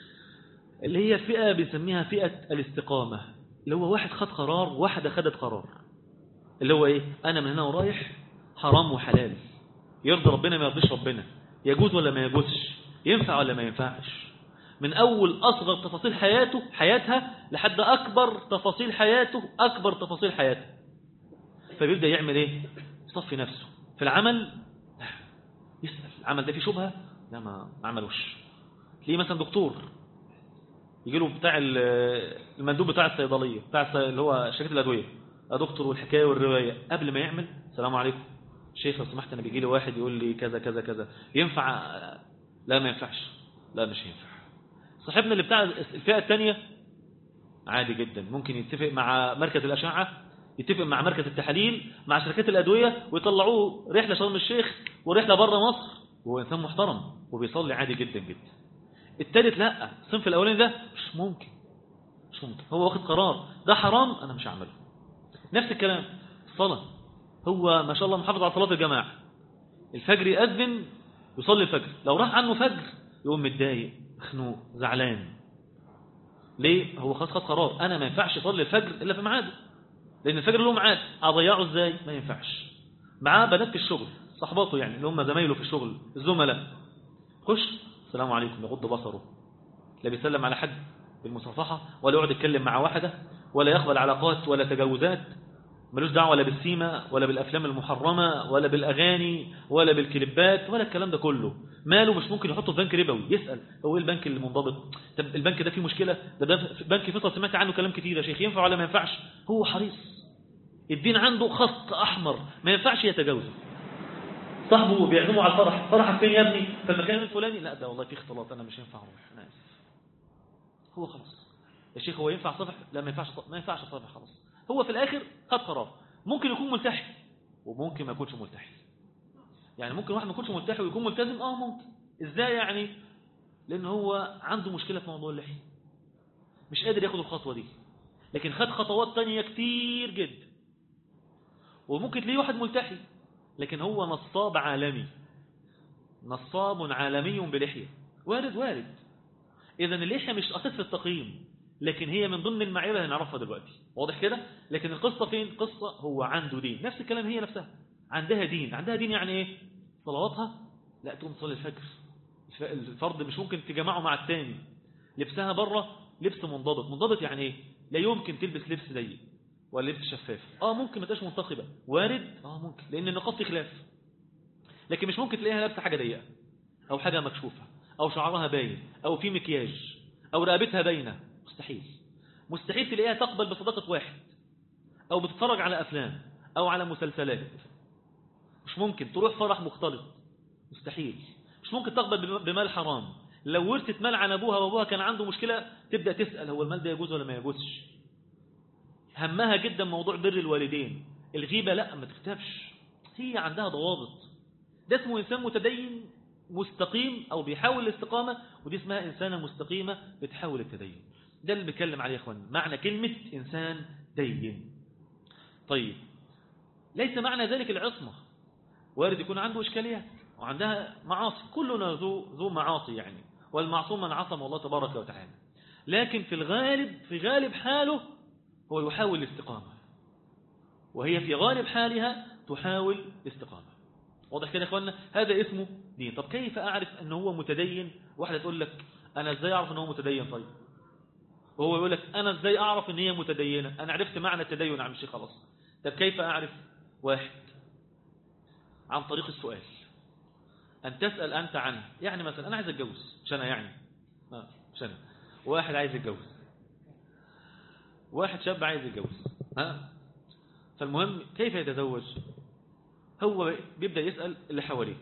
Speaker 2: اللي هي فئه بنسميها فئه الاستقامه اللي هو واحد خد قرار واحده خدت قرار اللي هو ايه انا من هنا ورايح حرام وحلال يرضي ربنا ما يرضيش ربنا يجوز ولا ما يجوزش ينفع ولا ما ينفعش من اول اصغر تفاصيل حياته حياتها لحد اكبر تفاصيل حياته اكبر تفاصيل حياته فبيبدا يعمل ايه يصفي نفسه في العمل يسال العمل ده فيه شبهه لا ما ما عملوش تلاقيه مثلا دكتور يجي له بتاع ال- المندوب بتاع الصيدليه بتاع الص- اللي هو شركه الادويه يا دكتور والحكايه والروايه قبل ما يعمل السلام عليكم شيخ لو سمحت انا بيجي لي واحد يقول لي كذا كذا كذا ينفع لا ما ينفعش لا مش ينفع صاحبنا اللي بتاع الفئه الثانيه عادي جدا ممكن يتفق مع مركز الاشعه يتفق مع مركز التحاليل مع شركات الادويه ويطلعوه رحله شرم الشيخ ورحله بره مصر وهو انسان محترم وبيصلي عادي جدا جدا الثالث لا الصنف الاولاني ده مش ممكن مش ممكن هو واخد قرار ده حرام انا مش هعمله نفس الكلام الصلاه هو ما شاء الله محافظ على صلاه الجماعه الفجر يأذن يصلي الفجر لو راح عنه فجر يقوم متضايق مخنوق زعلان ليه هو خلاص خد قرار انا ما ينفعش اصلي الفجر الا في ميعاده لان الفجر له ميعاد اضيعه ازاي ما ينفعش معاه بنات في الشغل صحباته يعني اللي هم زمايله في الشغل الزملاء خش السلام عليكم يغض بصره لا بيسلم على حد بالمصافحه ولا يقعد يتكلم مع واحده ولا يقبل علاقات ولا تجاوزات ملوش دعوه ولا بالسيما ولا بالافلام المحرمه ولا بالاغاني ولا بالكليبات ولا الكلام ده كله ماله مش ممكن يحطه في بنك ربوي يسال هو ايه البنك اللي منضبط طب البنك ده فيه مشكله ده ده بنك فيصل سمعت عنه كلام كتير يا شيخ ينفع ولا ما ينفعش هو حريص الدين عنده خط احمر ما ينفعش يتجاوزه صاحبه بيعزمه على الفرح فرحك فين يا ابني في المكان الفلاني لا ده والله في اختلاط انا مش ينفع اروح انا اسف هو خلاص يا شيخ هو ينفع صفح لا ما ينفعش ما ينفعش صفح خلاص هو في الاخر خد قرار ممكن يكون ملتحي وممكن ما يكونش ملتحي يعني ممكن واحد ما يكونش ملتحي ويكون ملتزم اه ممكن ازاي يعني لان هو عنده مشكلة في موضوع اللحية مش قادر ياخد الخطوة دي لكن خد خطوات تانية كتير جدا وممكن تلاقيه واحد ملتحي لكن هو نصاب عالمي نصاب عالمي بلحية وارد وارد إذا اللحية مش أساس في التقييم لكن هي من ضمن المعايير اللي هنعرفها دلوقتي واضح كده لكن القصة فين قصة هو عنده دين نفس الكلام هي نفسها عندها دين عندها دين يعني ايه صلواتها لا تقوم تصلي الفجر الفرض مش ممكن تجمعه مع الثاني لبسها بره لبس منضبط منضبط يعني ايه لا يمكن تلبس لبس ضيق ولا لبس شفاف اه ممكن ما تبقاش منتقبه وارد اه ممكن لان النقاط في خلاف لكن مش ممكن تلاقيها لابسه حاجه ضيقه او حاجه مكشوفه او شعرها باين او في مكياج او رقبتها باينه مستحيل مستحيل تلاقيها تقبل بصداقه واحد او بتتفرج على افلام او على مسلسلات مش ممكن تروح فرح مختلط مستحيل مش ممكن تقبل بمال حرام لو ورثت مال عن ابوها وابوها كان عنده مشكله تبدا تسال هو المال ده يجوز ولا ما يجوزش همها جدا موضوع بر الوالدين الغيبه لا ما تكتبش هي عندها ضوابط ده اسمه انسان متدين مستقيم او بيحاول الاستقامه ودي اسمها انسانه مستقيمه بتحاول التدين ده اللي بيتكلم عليه يا اخوان معنى كلمه انسان دين طيب ليس معنى ذلك العصمه وارد يكون عنده اشكاليات وعندها معاصي كلنا ذو ذو معاصي يعني والمعصوم من عصم الله تبارك وتعالى لكن في الغالب في غالب حاله هو يحاول الاستقامة وهي في غالب حالها تحاول الاستقامة واضح كده يا اخوانا هذا اسمه دين طب كيف اعرف ان هو متدين واحده تقول لك انا ازاي اعرف ان هو متدين طيب وهو يقول لك انا ازاي اعرف ان هي متدينه انا عرفت معنى التدين عم الشيخ خلاص طب كيف اعرف واحد عن طريق السؤال أن تسأل أنت عنه يعني مثلا أنا عايز أتجوز مش أنا يعني آه مش أنا واحد عايز يتجوز واحد شاب عايز يتجوز ها فالمهم كيف يتزوج هو بيبدأ يسأل اللي حواليه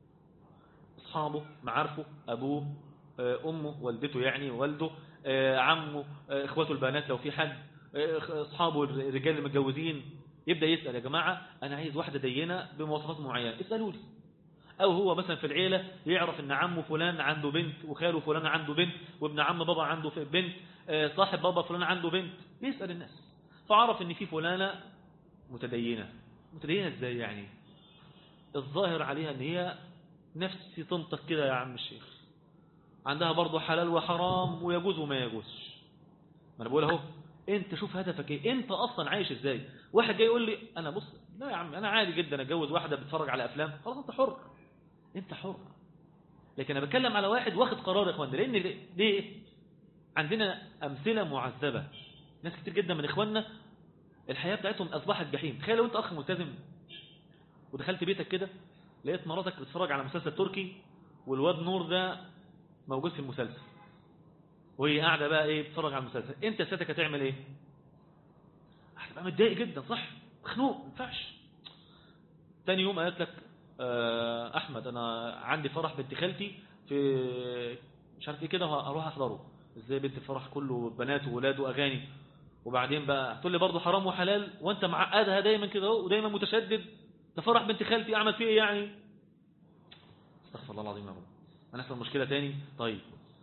Speaker 2: أصحابه معارفه أبوه أمه والدته يعني والده عمه إخواته البنات لو في حد أصحابه الرجال المتجوزين يبدأ يسأل يا جماعة أنا عايز واحدة دينة بمواصفات معينة اسألوا لي أو هو مثلا في العيلة يعرف أن عمه فلان عنده بنت وخاله فلان عنده بنت وابن عم بابا عنده بنت صاحب بابا فلان عنده بنت يسأل الناس فعرف أن في فلانة متدينة متدينة ازاي يعني الظاهر عليها أن هي نفسي تنطق كده يا عم الشيخ عندها برضه حلال وحرام ويجوز وما يجوزش ما أنا بقول اهو انت شوف هدفك ايه انت اصلا عايش ازاي واحد جاي يقول لي انا بص لا يا عم انا عادي جدا اتجوز واحده بتتفرج على افلام خلاص انت حر انت حر لكن انا بتكلم على واحد واخد قرار يا اخوان لان ليه عندنا امثله معذبه ناس كتير جدا من اخواننا الحياه بتاعتهم اصبحت جحيم تخيل لو انت اخ ملتزم ودخلت بيتك كده لقيت مراتك بتتفرج على مسلسل تركي والواد نور ده موجود في المسلسل وهي قاعده بقى ايه بتتفرج على المسلسل انت ساعتك هتعمل ايه هتبقى متضايق جدا صح مخنوق ما ينفعش تاني يوم قالت لك آه احمد انا عندي فرح بنت خالتي في مش عارف ايه كده هروح احضره ازاي بنت الفرح كله بنات وولاد واغاني وبعدين بقى تقول لي برضه حرام وحلال وانت معقدها دايما كده اهو ودايما متشدد ده فرح بنت خالتي اعمل فيه ايه يعني استغفر الله العظيم يا رب هنحصل مشكله تاني طيب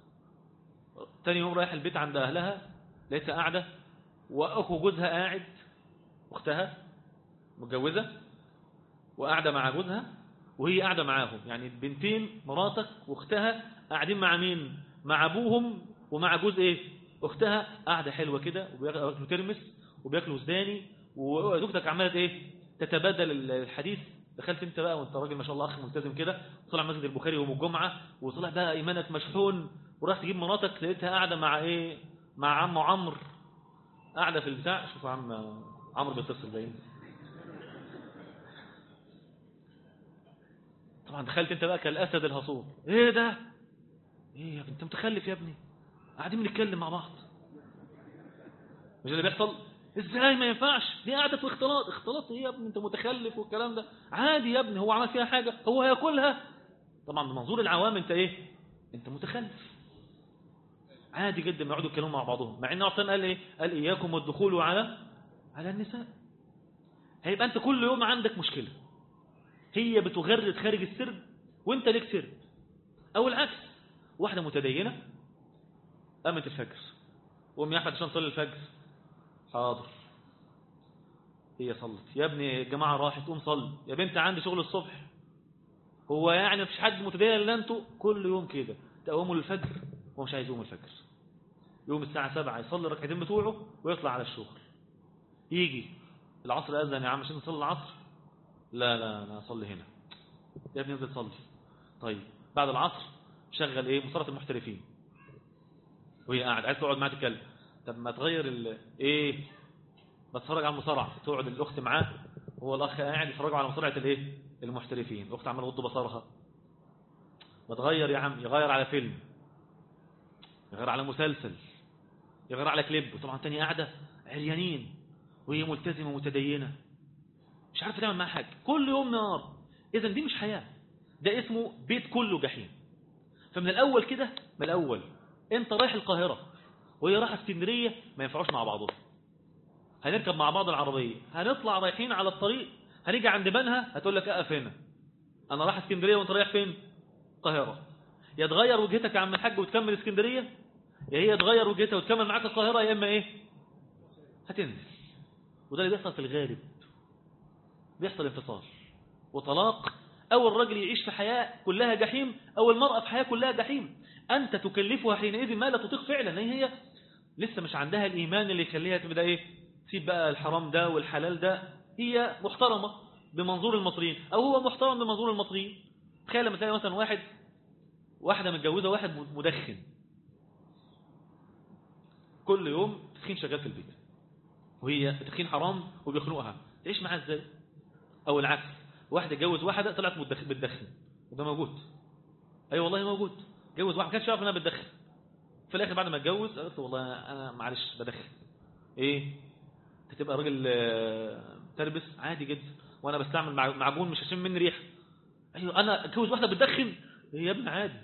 Speaker 2: تاني يوم رايح البيت عند اهلها لقيتها قاعده واخو جوزها قاعد اختها متجوزه وقاعده مع جوزها وهي قاعده معاهم يعني البنتين مراتك واختها قاعدين مع مين مع ابوهم ومع جوز ايه اختها قاعده حلوه كده وبياكلوا ترمس وبياكلوا سوداني وزوجتك عماله ايه تتبادل الحديث دخلت انت بقى وانت راجل ما شاء الله اخ ملتزم كده طلع مسجد البخاري يوم الجمعه وطلع بقى ايمانك مشحون وراح تجيب مراتك لقيتها قاعده مع ايه مع عمه عمرو قاعده في البتاع شوف عم عمرو بيتصل باين طبعا دخلت انت بقى كالاسد الهصوم ايه ده ايه يا ابني انت متخلف يا ابني قاعدين بنتكلم مع بعض مش اللي بيحصل ازاي ما ينفعش دي قاعده في اختلاط اختلاط ايه يا ابني انت متخلف والكلام ده عادي يا ابني هو عمل فيها حاجه هو هياكلها طبعا بمنظور العوام انت ايه انت متخلف عادي جدا يقعدوا يتكلموا مع بعضهم مع ان عثمان قال ايه قال اياكم والدخول على على النساء هيبقى انت كل يوم عندك مشكلة هي بتغرد خارج السرب وانت ليك سرب او العكس واحدة متدينة قامت الفجر وام يا احمد عشان تصلي الفجر حاضر هي صلت يا ابني الجماعة راحت قوم صلي يا بنت عندي شغل الصبح هو يعني مفيش حد متدين الا انتوا كل يوم كده تقوموا للفجر وهو مش عايز يقوم الفجر يوم الساعة سبعة يصلي الركعتين بتوعه ويطلع على الشغل يجي العصر أذن يا عم عشان نصلي العصر لا لا أنا أصلي هنا يا ابني انزل صلي طيب بعد العصر شغل ايه مصارعة المحترفين وهي قاعد عايز تقعد معاه تتكلم طب ما تغير ال... ايه بتفرج على المصارعة تقعد الأخت معاه هو الأخ قاعد يتفرجوا على مصارعة الايه المحترفين الأخت عمال تغض بصرها ما تغير يا عم يغير على فيلم يغير على مسلسل يغير على كليب وطبعا تاني قاعدة عريانين وهي ملتزمة متدينة مش عارفة تعمل معاها حاجة كل يوم نار إذا دي مش حياة ده اسمه بيت كله جحيم فمن الأول كده من الأول أنت رايح القاهرة وهي رايحة اسكندرية ما ينفعوش مع بعضهم هنركب مع بعض العربية هنطلع رايحين على الطريق هنيجي عند بنها هتقول لك اقف هنا انا رايح اسكندرية وانت رايح فين القاهرة يا تغير وجهتك يا عم الحاج وتكمل اسكندرية يا هي تغير وجهتها وتكمل معاك القاهرة يا اما ايه هتنزل وده اللي بيحصل في الغالب بيحصل انفصال وطلاق او الرجل يعيش في حياة كلها جحيم او المرأة في حياة كلها جحيم انت تكلفها حينئذ ما لا تطيق فعلا هي لسه مش عندها الايمان اللي يخليها تبدا ايه تسيب بقى الحرام ده والحلال ده هي محترمة بمنظور المصريين او هو محترم بمنظور المصريين تخيل لما تلاقي مثلا واحد واحدة متجوزة واحد مدخن كل يوم تدخين شغال في البيت وهي تدخين حرام وبيخنقها تعيش معاها ازاي او العكس واحد اتجوز واحدة طلعت بتدخن وده موجود اي أيوة والله موجود جوز واحد ما كانش يعرف انها بتدخن في الاخر بعد ما اتجوز قلت والله انا معلش بدخن ايه تبقى راجل تربس عادي جدا وانا بستعمل معجون مش هشم مني ريحه ايوه انا اتجوز واحده بتدخن يا ابن عادي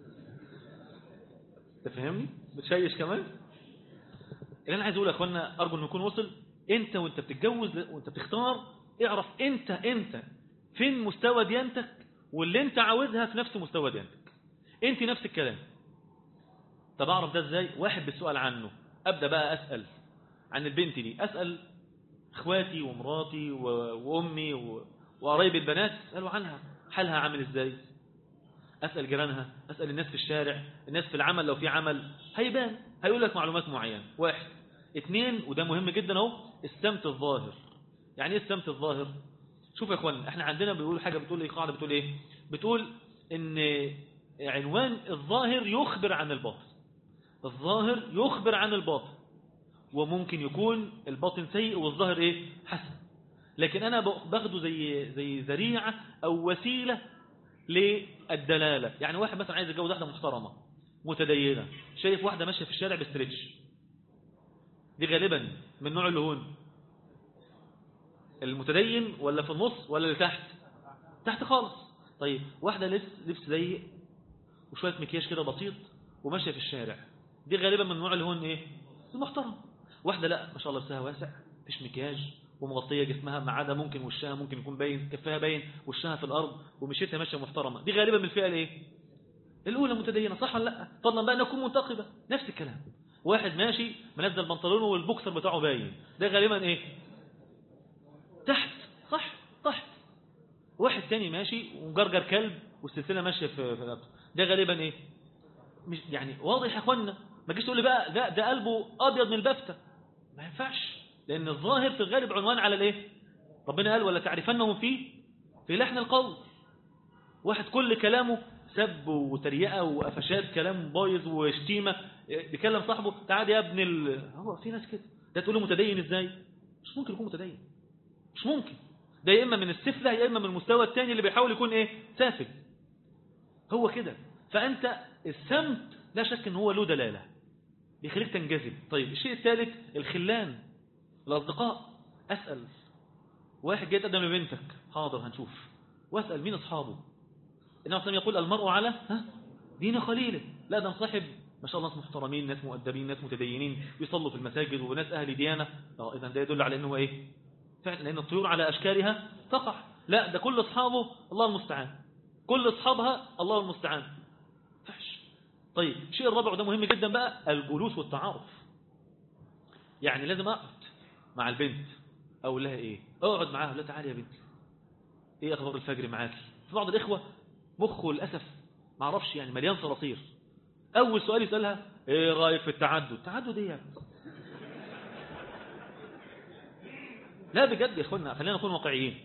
Speaker 2: تفهمني بتشيش كمان اللي انا عايز اقول يا اخوانا ارجو انه يكون وصل انت وانت بتتجوز وانت بتختار اعرف انت انت فين مستوى ديانتك واللي انت عاوزها في نفس مستوى ديانتك انت نفس الكلام طب اعرف ده ازاي واحد بالسؤال عنه ابدا بقى اسال عن البنت دي اسال اخواتي ومراتي وامي وقرايب البنات اسالوا عنها حالها عامل ازاي اسال جيرانها اسال الناس في الشارع الناس في العمل لو في عمل هيبان هيقول لك معلومات معينه واحد اثنين وده مهم جدا اهو السمت الظاهر يعني ايه السمت الظاهر شوف يا اخوان احنا عندنا بيقول حاجه بتقول ايه قاعده بتقول ايه بتقول ان عنوان الظاهر يخبر عن الباطن الظاهر يخبر عن الباطن وممكن يكون الباطن سيء والظاهر ايه حسن لكن انا باخده زي زي ذريعه او وسيله للدلاله يعني واحد مثلا عايز يتجوز واحده محترمه متدينه شايف واحده ماشيه في الشارع بستريتش دي غالبا من نوع اللي هون المتدين ولا في النص ولا اللي تحت تحت خالص طيب واحده لبس لبس ضيق وشويه مكياج كده بسيط وماشيه في الشارع دي غالبا من نوع اللي هون ايه المحترم واحدة لا ما شاء الله لبسها واسع مفيش مكياج ومغطية جسمها ما عدا ممكن وشها ممكن يكون باين كفها باين وشها في الأرض ومشيتها ماشية محترمة دي غالبا من الفئة الايه الأولى متدينة صح ولا لا فضلا بقى نكون منتقبة نفس الكلام واحد ماشي منزل بنطلونه والبوكسر بتاعه باين ده غالبا ايه تحت صح تحت واحد تاني ماشي ومجرجر كلب والسلسلة ماشية في في ده غالبا ايه مش يعني واضح يا اخوانا ما تجيش تقول لي بقى ده ده قلبه ابيض من البفتة ما ينفعش لان الظاهر في الغالب عنوان على الايه ربنا قال ولا تعرفنهم فيه في لحن القول واحد كل كلامه سب وتريقه وقفشات كلام بايظ وشتيمه بيكلم صاحبه تعال يا ابن ال... هو في ناس كده ده تقول له متدين ازاي مش ممكن يكون متدين مش ممكن ده يا اما من السفله يا اما من المستوى الثاني اللي بيحاول يكون ايه سافل هو كده فانت السمت لا شك ان هو له دلاله بيخليك تنجذب طيب الشيء الثالث الخلان الأصدقاء أسأل واحد جاي يتقدم لبنتك حاضر هنشوف واسأل مين أصحابه النبي صلى يقول المرء على ها دين خليله لا ده صاحب ما شاء الله ناس محترمين ناس مؤدبين ناس متدينين يصلوا في المساجد وناس أهل ديانة اه إذا ده يدل على أنه إيه فعلا لأن الطيور على أشكالها تقع لا ده كل أصحابه الله المستعان كل أصحابها الله المستعان فحش طيب الشيء الرابع وده مهم جدا بقى الجلوس والتعارف يعني لازم أقعد مع البنت أقول لها إيه أقعد معاها لا تعالي يا بنتي إيه أخبار الفجر معاكي في بعض الإخوة مخه للأسف ما اعرفش يعني مليان صراصير أول سؤال يسألها إيه رأيك في التعدد التعدد إيه يعني لا بجد يا اخوانا خلينا نكون واقعيين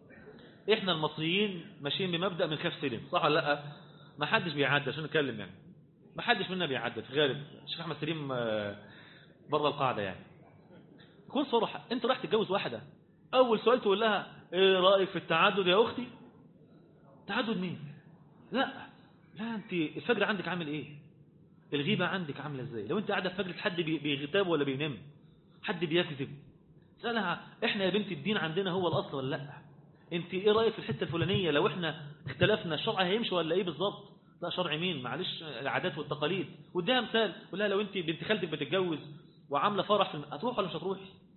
Speaker 2: احنا المصريين ماشيين بمبدا من خاف سلم صح ولا لا ما حدش بيعدي عشان نتكلم يعني ما حدش منا بيعدي في غالب الشيخ احمد سليم بره القاعده يعني كون صراحه انت رايح تتجوز واحده اول سؤال تقول لها ايه رايك في التعدد يا اختي تعدد مين لا لا انت الفجر عندك عامل ايه الغيبه عندك عامله ازاي لو انت قاعده في فجر حد بيغتاب ولا بينام حد بيكذب سألها احنا يا بنت الدين عندنا هو الاصل ولا لا انت ايه رايك في الحته الفلانيه لو احنا اختلفنا الشرع هيمشي ولا ايه بالظبط لا شرع مين معلش العادات والتقاليد واديها مثال قول لها لو انت بنت خالتك بتتجوز وعامله فرح في هتروح ولا مش هتروح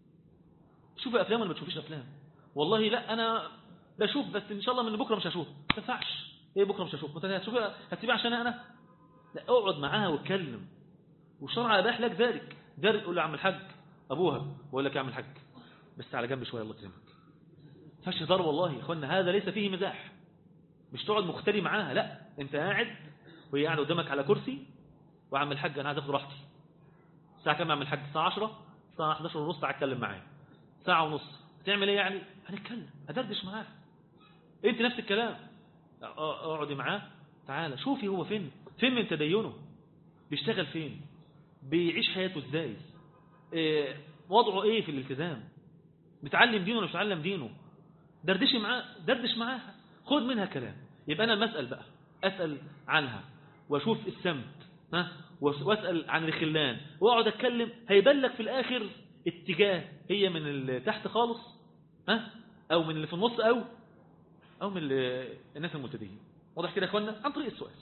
Speaker 2: شوفي افلام ولا ما تشوفيش افلام والله لا انا بشوف بس ان شاء الله من بكره مش هشوف ما تنفعش ايه بكره مش هشوف هتشوفي هتسيبها عشان انا لا اقعد معاها واتكلم والشرع اباح لك ذلك ده تقول له يا عم الحاج ابوها بقول لك يا عم الحاج بس على جنب شويه الله يكرمك فاش هزار والله يا اخوانا هذا ليس فيه مزاح مش تقعد مختلي معاها لا انت قاعد وهي قاعده قدامك على كرسي وعم الحاج انا عايز اخد راحتي الساعه كام يا عم الحاج الساعه 10 الساعه 11 ونص تعال اتكلم معايا ساعه ونص هتعمل ايه يعني هنتكلم ادردش معاه انت نفس الكلام اقعدي معاه تعالى شوفي هو فين فين من تدينه بيشتغل فين بيعيش حياته ازاي إيه وضعه ايه في الالتزام بتعلم دينه ولا مش بتعلم دينه دردشي معاه دردش معاها خد منها كلام يبقى انا المسأل بقى اسال عنها واشوف السمت ها واسال عن الخلان واقعد اتكلم هيبان لك في الاخر اتجاه هي من اللي تحت خالص ها او من اللي في النص او او من الناس المبتدئين واضح كده يا اخوانا عن طريق السؤال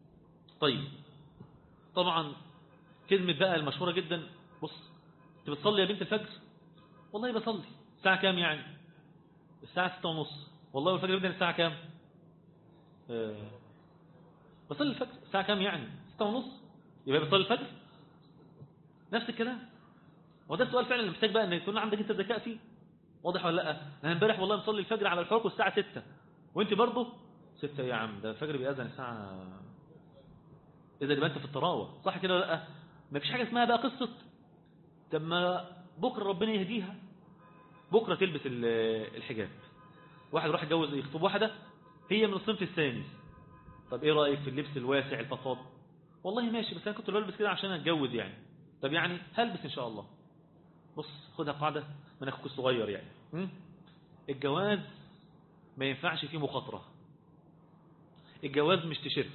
Speaker 2: طيب طبعا كلمه بقى المشهوره جدا بص انت بتصلي يا بنت الفجر والله بصلي الساعة كام يعني الساعة ستة ونص والله الفجر بيبدأ الساعة كام أه بصلي الفجر الساعة كام يعني ستة ونص يبقى بصلي الفجر نفس الكلام وده السؤال فعلا اللي محتاج بقى ان يكون عندك انت ذكاء فيه واضح ولا لا انا امبارح والله مصلي الفجر على الحروق الساعة ستة وانت برضه ستة يا عم ده الفجر بيأذن الساعة اذا يبقى انت في الطراوة صح كده ولا لا ما فيش حاجة اسمها بقى قصة طب ما بكرة ربنا يهديها بكرة تلبس الحجاب واحد راح يتجوز يخطب واحدة هي من الصنف الثاني طب ايه رأيك في اللبس الواسع الفضفاض والله ماشي بس انا كنت بلبس كده عشان اتجوز يعني طب يعني هلبس ان شاء الله بص خدها قاعدة من اخوك الصغير يعني م? الجواز ما ينفعش فيه مخاطرة الجواز مش تيشيرت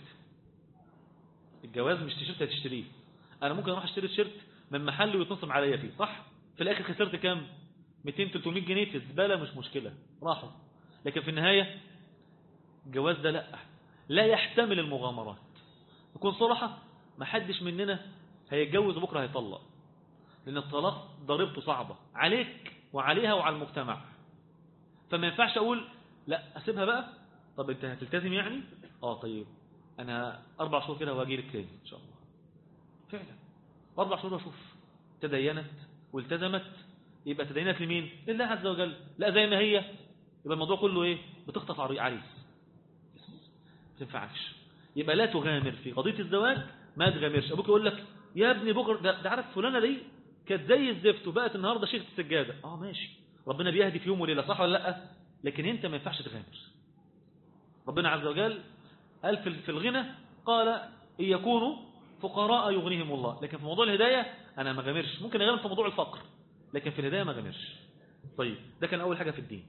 Speaker 2: الجواز مش تيشيرت هتشتريه انا ممكن اروح اشتري تيشيرت من محل ويتنصب عليا فيه صح في الاخر خسرت كام 200 300 جنيه في الزباله مش مشكله راحوا لكن في النهايه الجواز ده لا لا يحتمل المغامرات نكون صراحه ما حدش مننا هيتجوز بكره هيطلق لان الطلاق ضريبته صعبه عليك وعليها وعلى المجتمع فما ينفعش اقول لا اسيبها بقى طب انت هتلتزم يعني اه طيب انا اربع شهور كده وهاجي لك تاني ان شاء الله فعلا اربع شهور واشوف تدينت والتزمت يبقى تدينت لمين لله عز وجل لا زي ما هي يبقى الموضوع كله ايه بتخطف عريس ما تنفعش يبقى لا تغامر في قضيه الزواج ما تغامرش ابوك يقول لك يا ابني بكره ده, ده عارف فلانه دي كانت زي الزفت وبقت النهارده شيخه السجاده اه ماشي ربنا بيهدي في يوم وليله صح ولا لا لكن انت ما ينفعش تغامر ربنا عز وجل قال في الغنى قال ان يكونوا فقراء يغنيهم الله لكن في موضوع الهدايه انا ما غامرش ممكن اغامر في موضوع الفقر لكن في الهدايه ما غامرش طيب ده كان اول حاجه في الدين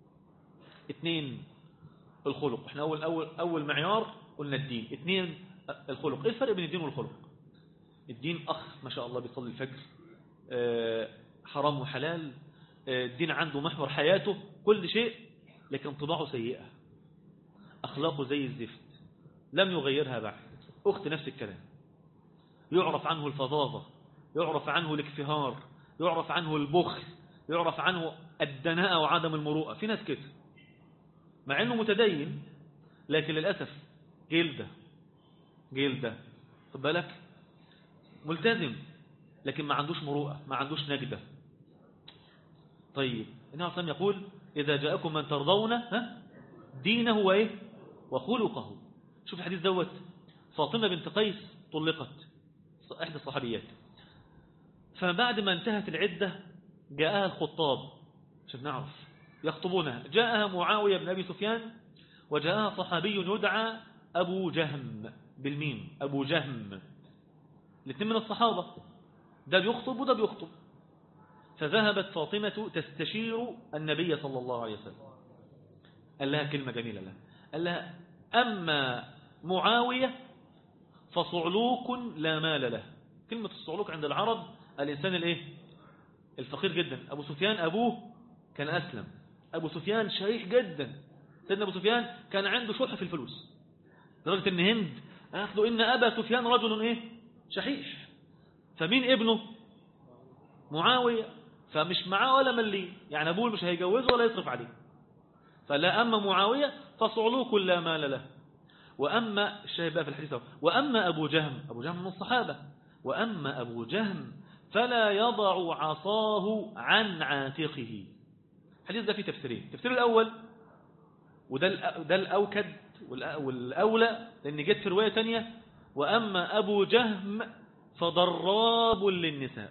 Speaker 2: اثنين الخلق احنا اول اول اول معيار قلنا الدين اثنين الخلق ايه الفرق بين الدين والخلق الدين اخ ما شاء الله بيصلي الفجر آه حرام وحلال آه الدين عنده محور حياته كل شيء لكن طباعه سيئه اخلاقه زي الزفت لم يغيرها بعد اخت نفس الكلام يعرف عنه الفظاظه يعرف عنه الاكفهار يعرف عنه البخل يعرف عنه الدناءة وعدم المروءة في ناس كده مع انه متدين لكن للأسف جلدة جلدة خد بالك ملتزم لكن ما عندوش مروءة ما عندوش نجدة طيب النبي عليه يقول إذا جاءكم من ترضون ها دينه وإيه وخلقه شوف الحديث دوت فاطمة بنت قيس طلقت إحدى الصحابيات فبعد ما انتهت العدة جاءها الخطاب عشان نعرف يخطبونها جاءها معاوية بن أبي سفيان وجاءها صحابي يدعى أبو جهم بالميم أبو جهم الاثنين من الصحابة ده بيخطب وده بيخطب فذهبت فاطمة تستشير النبي صلى الله عليه وسلم قال لها كلمة جميلة لها قال لها أما معاوية فصعلوك لا مال له كلمة الصعلوك عند العرب الإنسان الايه الفقير جدا أبو سفيان أبوه كان أسلم أبو سفيان شريح جدا سيدنا أبو سفيان كان عنده شح في الفلوس لدرجة أن هند أخذوا إن أبا سفيان رجل إيه شحيح فمين ابنه معاوية فمش معاه ولا ملي يعني أبوه مش هيجوزه ولا يصرف عليه فلا أما معاوية فصعلوك لا مال له وأما الشاهد بقى في الحديث وأما أبو جهم أبو جهم من الصحابة وأما أبو جهم فلا يضع عصاه عن عاتقه الحديث ده فيه تفسيرين التفسير الأول وده ده الأوكد والأولى لأن جت في رواية تانية وأما أبو جهم فضراب للنساء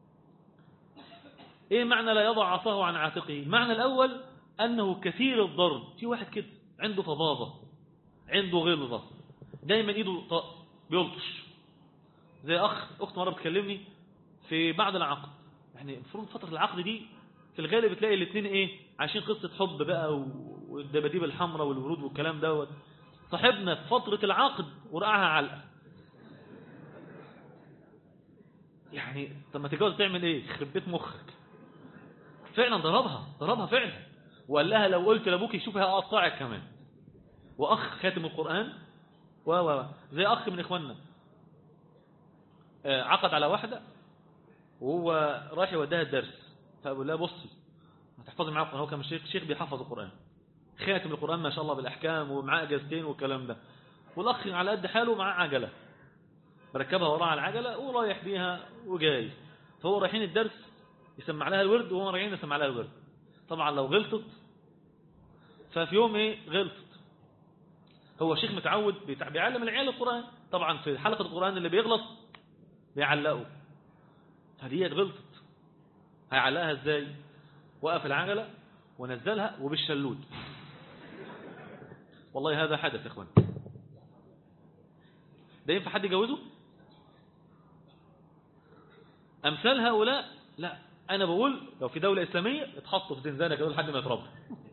Speaker 2: إيه معنى لا يضع عصاه عن عاتقه المعنى الأول أنه كثير الضرب في واحد كده عنده فظاظة عنده غلظة دايما إيده طق بيلطش زي أخ أخت مرة بتكلمني في بعد العقد يعني المفروض فترة العقد دي في الغالب بتلاقي الاثنين ايه عايشين قصة حب بقى والدباديب الحمراء والورود والكلام دوت صاحبنا في فترة العقد ورقعها علقة يعني طب ما تتجوز تعمل ايه يخرب بيت مخك فعلا ضربها ضربها فعلا وقال لها لو قلت لابوك يشوفها هقطعك كمان واخ خاتم القرآن و و زي اخ من اخواننا عقد على واحدة وهو رايح يوديها الدرس فقال لها بصي هتحفظي معاه القرآن هو كان شيخ شيخ بيحفظ القرآن خاتم القرآن ما شاء الله بالأحكام ومعاه أجازتين والكلام ده والأخ على قد حاله معاه عجلة مركبها وراء على العجلة ورايح بيها وجاي فهو رايحين الدرس يسمع لها الورد وهم رايحين يسمع لها الورد طبعا لو غلطت ففي يوم ايه غلطت هو شيخ متعود بيعلم العيال القرآن طبعا في حلقة القرآن اللي بيغلط بيعلقه فدي غلطت هيعلقها ازاي وقف العجلة ونزلها وبالشلود والله هذا حدث يا اخوان ده ينفع حد يجوزه امثال هؤلاء لا انا بقول لو في دولة اسلامية اتحطوا في زنزانة كده لحد ما يتربوا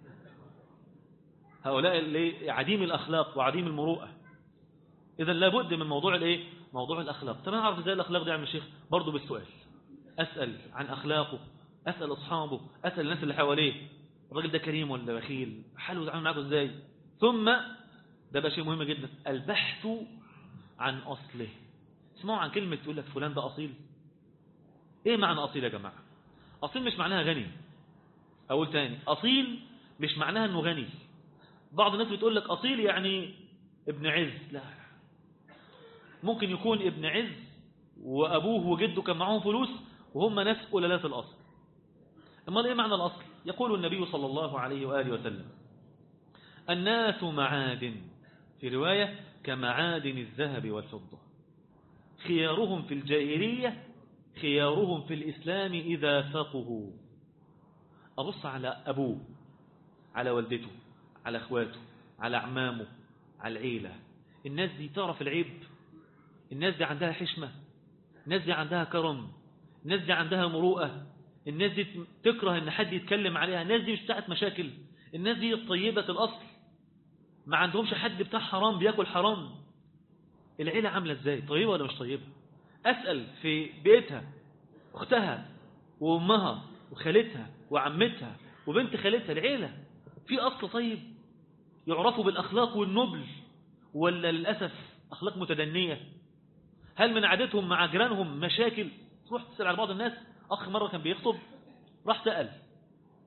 Speaker 2: هؤلاء اللي عديم الاخلاق وعديم المروءة اذا لابد من موضوع الايه موضوع الاخلاق طب انا اعرف ازاي الاخلاق دي يا عم الشيخ برضه بالسؤال اسال عن اخلاقه اسال اصحابه اسال الناس اللي حواليه الراجل ده كريم ولا بخيل حاله يتعامل معاكم ازاي ثم ده بقى شيء مهم جدا البحث عن اصله اسمعوا عن كلمه تقول لك فلان ده اصيل ايه معنى اصيل يا جماعه اصيل مش معناها غني اقول تاني اصيل مش معناها انه غني بعض الناس بتقول لك اصيل يعني ابن عز لا ممكن يكون ابن عز وابوه وجده كان معاهم فلوس وهم ناس قلالات الاصل امال ايه معنى الاصل يقول النبي صلى الله عليه واله وسلم الناس معادن في روايه كمعادن الذهب والفضه خيارهم في الجاهليه خيارهم في الاسلام اذا فقهوا ابص على ابوه على والدته على اخواته على اعمامه على العيله الناس دي تعرف العيب الناس دي عندها حشمه الناس دي عندها كرم الناس دي عندها مروءة الناس دي تكره ان حد يتكلم عليها الناس دي مش بتاعت مشاكل الناس دي طيبة الأصل ما عندهمش حد بتاع حرام بياكل حرام العيلة عاملة ازاي طيبة ولا مش طيبة أسأل في بيتها أختها وأمها وخالتها وعمتها وبنت خالتها العيلة في أصل طيب يعرفوا بالأخلاق والنبل ولا للأسف أخلاق متدنية هل من عادتهم مع جيرانهم مشاكل تروح تسأل على بعض الناس أخ مرة كان بيخطب راح سأل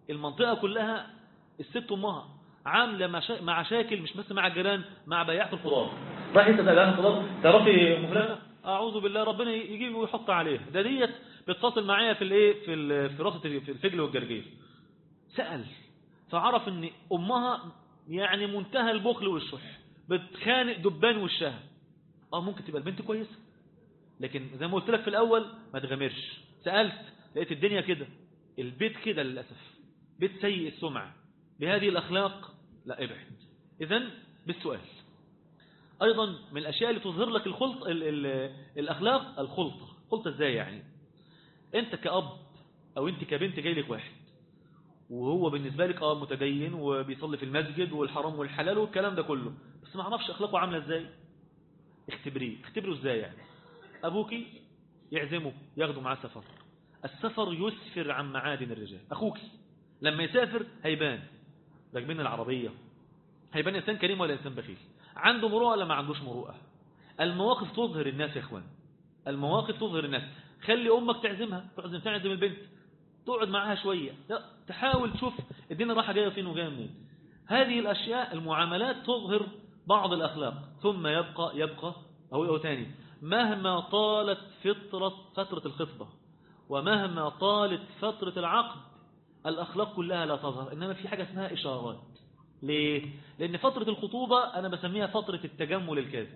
Speaker 2: المنطقة كلها الست أمها عاملة مشا... مع شاكل مش بس مع الجيران مع بياعة الخضار راح يسأل بياعة الخضار تعرفي أم فلانة أعوذ بالله ربنا يجيب ويحط عليه ده ديت بتتصل معايا في الايه في ال... في راسة في الفجل والجرجير سأل فعرف ان امها يعني منتهى البخل والشح بتخانق دبان وشها اه ممكن تبقى البنت كويسه لكن زي ما قلت لك في الاول ما تغامرش سالت لقيت الدنيا كده البيت كده للاسف بيت سيء السمعه بهذه الاخلاق لا ابعد اذا بالسؤال ايضا من الاشياء اللي تظهر لك الخلط ال ال الاخلاق الخلطه خلطه ازاي يعني انت كاب او انت كبنت جاي لك واحد وهو بالنسبة لك اه متدين وبيصلي في المسجد والحرام والحلال والكلام ده كله بس ما اعرفش اخلاقه عاملة ازاي اختبريه اختبره ازاي يعني ابوكي يعزمه ياخده معاه سفر السفر يسفر عن معادن الرجال اخوكي لما يسافر هيبان راكبين العربية هيبان انسان كريم ولا انسان بخيل عنده مروءه ولا ما عندوش مروءه المواقف تظهر الناس يا اخوان المواقف تظهر الناس خلي امك تعزمها تعزم تعزم البنت تقعد معاها شوية لا تحاول تشوف الدنيا رايحه جايه فين وجايه منين هذه الأشياء المعاملات تظهر بعض الأخلاق ثم يبقى يبقى أو أو تاني مهما طالت فترة فترة الخطبة ومهما طالت فترة العقد الأخلاق كلها لا تظهر إنما في حاجة اسمها إشارات ليه؟ لأن فترة الخطوبة أنا بسميها فترة التجمل الكاذب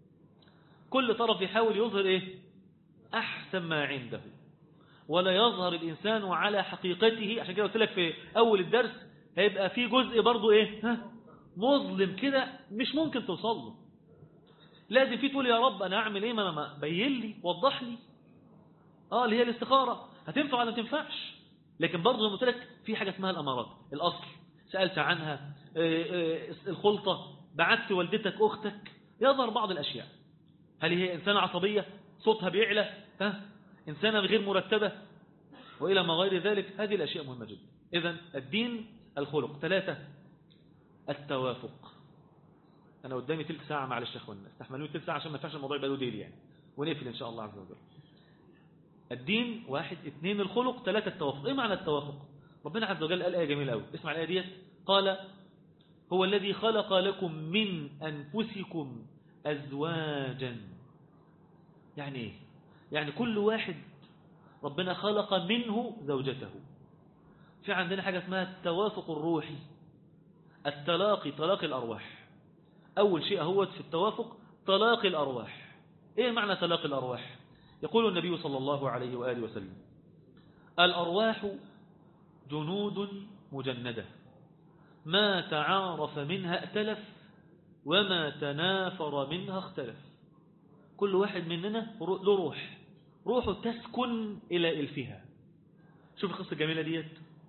Speaker 2: كل طرف يحاول يظهر إيه؟ أحسن ما عنده ولا يظهر الإنسان على حقيقته عشان كده قلت لك في أول الدرس هيبقى في جزء برضو إيه ها مظلم كده مش ممكن توصل له لازم في تقول يا رب أنا أعمل إيه ما ما بين لي وضح لي آه اللي هي الاستخارة هتنفع ولا ما تنفعش لكن برضو زي ما قلت لك في حاجة اسمها الأمارات الأصل سألت عنها الخلطة بعت والدتك أختك يظهر بعض الأشياء هل هي إنسانة عصبية صوتها بيعلى ها إنسانة غير مرتبة وإلى ما غير ذلك هذه الأشياء مهمة جدا إذا الدين الخلق ثلاثة التوافق أنا قدامي تلت ساعة معلش يا أخوانا استحملوني تلت ساعة عشان ما ينفعش الموضوع يبقى له ديل يعني ونقفل إن شاء الله عز وجل الدين واحد اثنين الخلق ثلاثة التوافق إيه معنى التوافق ربنا عز وجل قال آية جميلة أوي اسمع الآية ديت قال هو الذي خلق لكم من أنفسكم أزواجا يعني إيه يعني كل واحد ربنا خلق منه زوجته في عندنا حاجة اسمها التوافق الروحي التلاقي تلاقي الأرواح أول شيء هو في التوافق تلاقي الأرواح إيه معنى تلاقي الأرواح يقول النبي صلى الله عليه وآله وسلم الأرواح جنود مجندة ما تعارف منها ائتلف وما تنافر منها اختلف كل واحد مننا له روح روحه تسكن إلى إلفها شوف القصة الجميلة ديت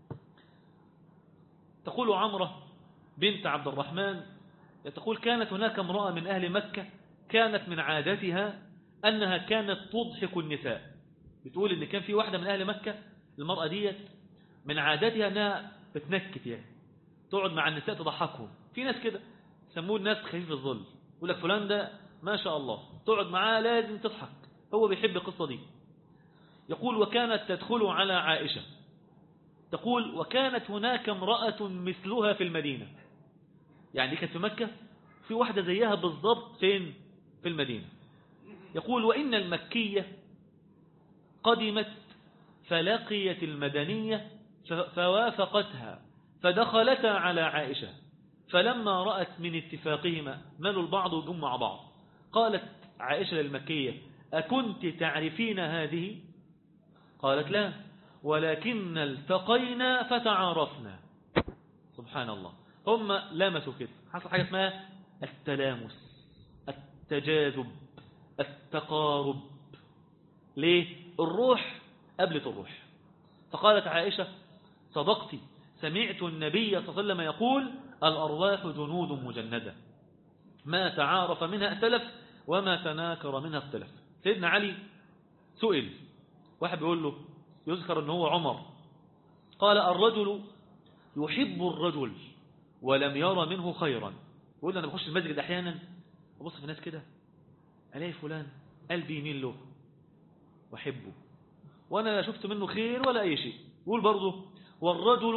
Speaker 2: تقول عمرة بنت عبد الرحمن تقول كانت هناك امرأة من أهل مكة كانت من عادتها أنها كانت تضحك النساء بتقول إن كان في واحدة من أهل مكة المرأة ديت من عادتها أنها بتنكت يعني تقعد مع النساء تضحكهم في ناس كده سموه الناس خفيف الظل يقول لك فلان ده ما شاء الله تقعد معاه لازم تضحك هو بيحب القصة دي يقول وكانت تدخل على عائشة تقول وكانت هناك امرأة مثلها في المدينة يعني كانت في مكة في واحدة زيها بالضبط فين في المدينة يقول وإن المكية قدمت فلقيت المدنية فوافقتها فدخلتا على عائشة فلما رأت من اتفاقهما ملوا البعض وجم مع بعض قالت عائشة للمكية أكنت تعرفين هذه قالت لا ولكن التقينا فتعارفنا سبحان الله هم لامسوا كده حصل حاجة اسمها التلامس التجاذب التقارب ليه الروح قبلت الروح فقالت عائشة صدقتي سمعت النبي صلى الله عليه وسلم يقول الأرواح جنود مجندة ما تعارف منها ائتلف وما تناكر منها اختلف سيدنا علي سئل واحد بيقول له يذكر ان هو عمر قال الرجل يحب الرجل ولم يرى منه خيرا يقول انا بخش المسجد احيانا ابص في ناس كده الاقي فلان قلبي يميل له واحبه وانا لا شفت منه خير ولا اي شيء يقول برضه والرجل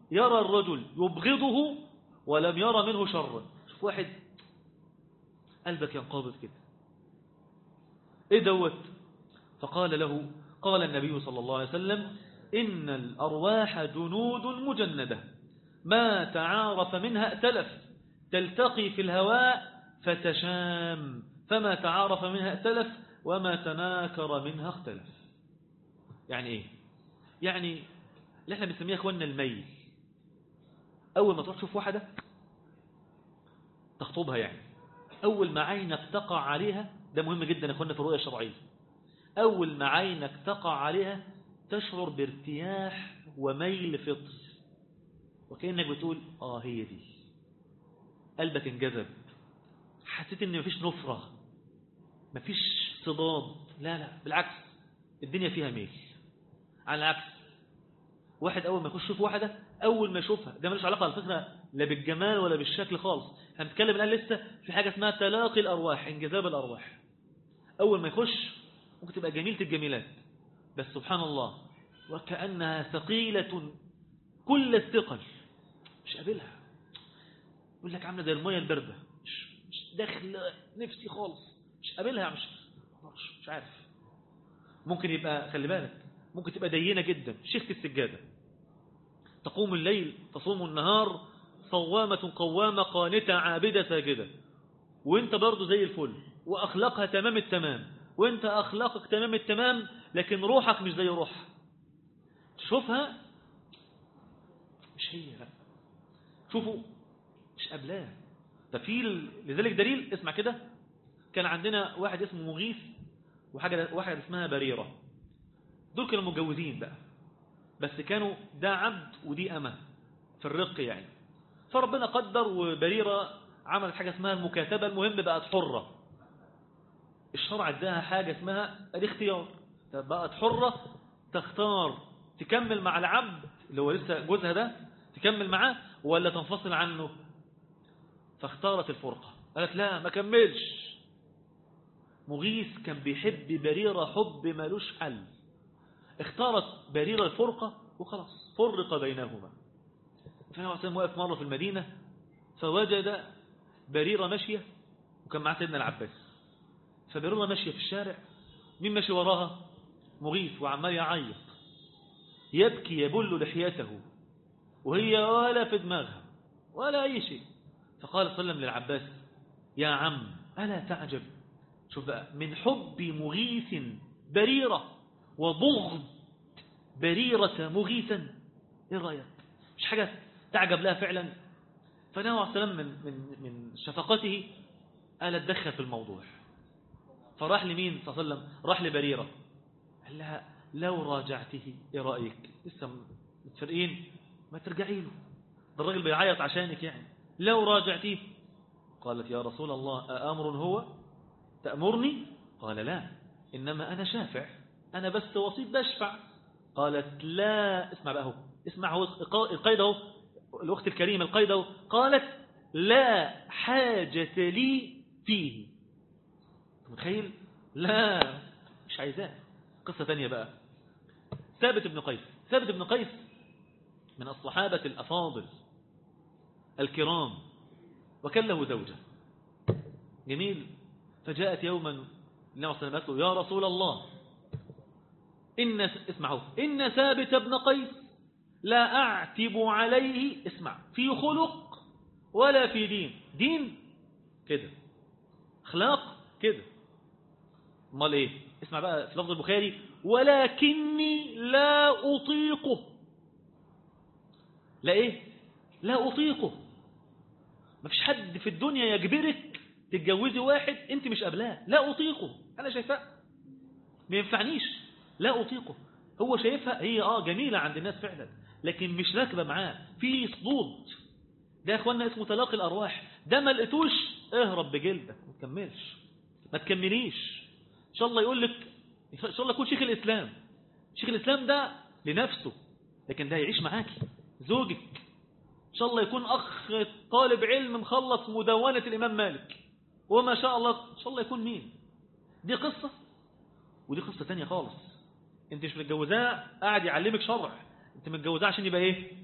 Speaker 2: يرى الرجل يبغضه ولم يرى منه شر شوف واحد قلبك ينقبض كده ايه دوت فقال له قال النبي صلى الله عليه وسلم إن الأرواح جنود مجندة ما تعارف منها ائتلف تلتقي في الهواء فتشام فما تعارف منها ائتلف وما تناكر منها اختلف يعني ايه يعني اللي احنا بنسميها اخواننا الميل اول ما تروح تشوف واحده تخطبها يعني اول ما عينك تقع عليها ده مهم جدا يا اخواننا في الرؤيه الشرعيه اول ما عينك تقع عليها تشعر بارتياح وميل فطر وكانك بتقول اه هي دي قلبك انجذب حسيت ان مفيش نفره مفيش صداد لا لا بالعكس الدنيا فيها ميل على العكس واحد اول ما يخش يشوف واحده اول ما يشوفها ده ملوش علاقه على فكره لا بالجمال ولا بالشكل خالص احنا بنتكلم الان لسه في حاجه اسمها تلاقي الارواح انجذاب الارواح اول ما يخش ممكن تبقى جميله الجميلات بس سبحان الله وكانها ثقيله كل الثقل مش قابلها يقول لك عامله زي الميه البارده مش مش داخل نفسي خالص مش قابلها مش مش, مش عارف ممكن يبقى خلي بالك ممكن تبقى دينه جدا شيخة السجاده تقوم الليل تصوم النهار صوامة قوامة قانتة عابدة ساجدة وانت برضو زي الفل واخلاقها تمام التمام وانت اخلاقك تمام التمام لكن روحك مش زي روحها تشوفها مش هي لا شوفوا مش قبلها ففي لذلك دليل اسمع كده كان عندنا واحد اسمه مغيث وحاجة واحد اسمها بريرة دول كانوا متجوزين بقى بس كانوا ده عبد ودي أمة في الرق يعني فربنا قدر وبريرة عملت حاجة اسمها المكاتبة المهم بقت حرة الشرع اداها حاجة اسمها الاختيار بقت حرة تختار تكمل مع العبد اللي هو لسه جوزها ده تكمل معاه ولا تنفصل عنه فاختارت الفرقة قالت لا ما كملش مغيث كان بيحب بريرة حب ملوش حل اختارت بريرة الفرقة وخلاص فرق بينهما فهو عسلم واقف مرة في المدينة فوجد بريرة ماشية وكان معاه سيدنا العباس فبريرة ماشية في الشارع مين ماشي وراها مغيث وعمال يعيط يبكي يبل لحيته وهي ولا في دماغها ولا أي شيء فقال صلى الله عليه وسلم للعباس يا عم ألا تعجب شوف بقى من حب مغيث بريرة وبغض بريرة مغيثا ايه رأيك مش حاجة تعجب لها فعلا فنهى عليه السلام من, من, من شفقته قال اتدخل في الموضوع فراح لمين صلى الله عليه وسلم راح لبريرة قال لها لو راجعته ايه رأيك لسه متفرقين ما ترجعي له ده الراجل بيعيط عشانك يعني لو راجعتيه قالت يا رسول الله أأمر هو تأمرني قال لا إنما أنا شافع أنا بس وسيط بشفع قالت لا اسمع بقى هو اسمع هو القيد اهو الأخت الكريمة القيد اهو قالت لا حاجة لي فيه متخيل لا مش عايزاه قصة ثانية بقى ثابت بن قيس ثابت بن قيس من الصحابة الأفاضل الكرام وكان له زوجة جميل فجاءت يوما النبي صلى الله عليه وسلم يا رسول الله إن اسمعوا إن ثابت بن قيس لا أعتب عليه اسمع في خلق ولا في دين دين كده اخلاق كده امال ايه اسمع بقى في لفظ البخاري ولكني لا أطيقه لا ايه لا أطيقه ما فيش حد في الدنيا يجبرك تتجوزي واحد انت مش قابلاه لا أطيقه أنا شايفاه ما ينفعنيش لا أطيقه هو شايفها هي اه جميلة عند الناس فعلا لكن مش راكبة معاه في صدود ده يا اخوانا اسمه تلاقي الأرواح ده ما لقيتوش اهرب بجلدك ما تكملش ما تكمليش ان شاء الله يقول لك ان شاء الله يكون شيخ الإسلام شيخ الإسلام ده لنفسه لكن ده يعيش معاكي زوجك ان شاء الله يكون أخ طالب علم مخلص مدونة الإمام مالك وما شاء الله ان شاء الله يكون مين دي قصة ودي قصة تانية خالص انت مش متجوزاه قاعد يعلمك شرع انت متجوزاه عشان يبقى ايه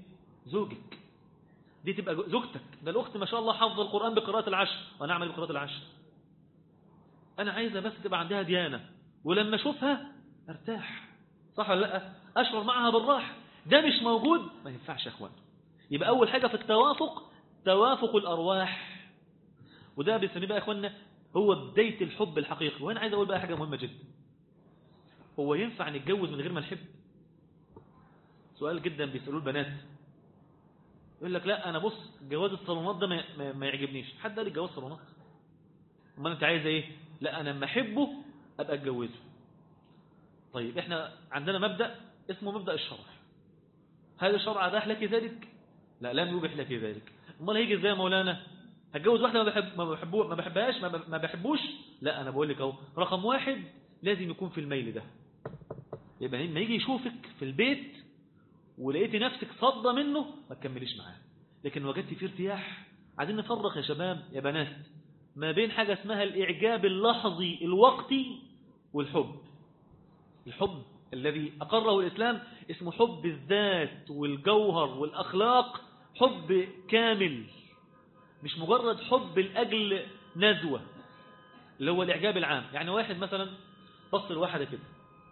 Speaker 2: زوجك دي تبقى زوجتك ده الأخت ما شاء الله حافظة القرآن بقراءة العشر وأنا أعمل بقراءة العشر أنا عايزة بس تبقى عندها ديانة ولما أشوفها أرتاح صح ولا لا أشعر معها بالراحة ده مش موجود ما ينفعش يا أخوان يبقى أول حاجة في التوافق توافق الأرواح وده بنسميه بقى يا أخوانا هو بداية الحب الحقيقي وأنا عايز أقول بقى حاجة مهمة جدا هو ينفع نتجوز من غير ما نحب سؤال جدا بيسألوه البنات يقول لك لا أنا بص جواز الصالونات ده ما, ما, ما يعجبنيش حد قال لي جواز صالونات امال انت عايز ايه لا انا لما احبه ابقى اتجوزه طيب احنا عندنا مبدأ اسمه مبدأ الشرع هل الشرع اباح لك ذلك لا لم يبح لك ذلك امال هيجي ازاي يا مولانا هتجوز واحده ما بحب ما بحبه ما بحبهاش ما, ما بحبوش لا انا بقول لك اهو رقم واحد لازم يكون في الميل ده يبقى لما يجي يشوفك في البيت ولقيتي نفسك صدى منه ما تكمليش معاه لكن وجدتي فيه ارتياح عايزين نفرق يا شباب يا بنات ما بين حاجة اسمها الإعجاب اللحظي الوقتي والحب الحب الذي أقره الإسلام اسمه حب الذات والجوهر والأخلاق حب كامل مش مجرد حب لأجل نزوة اللي هو الإعجاب العام يعني واحد مثلا بص لواحدة كده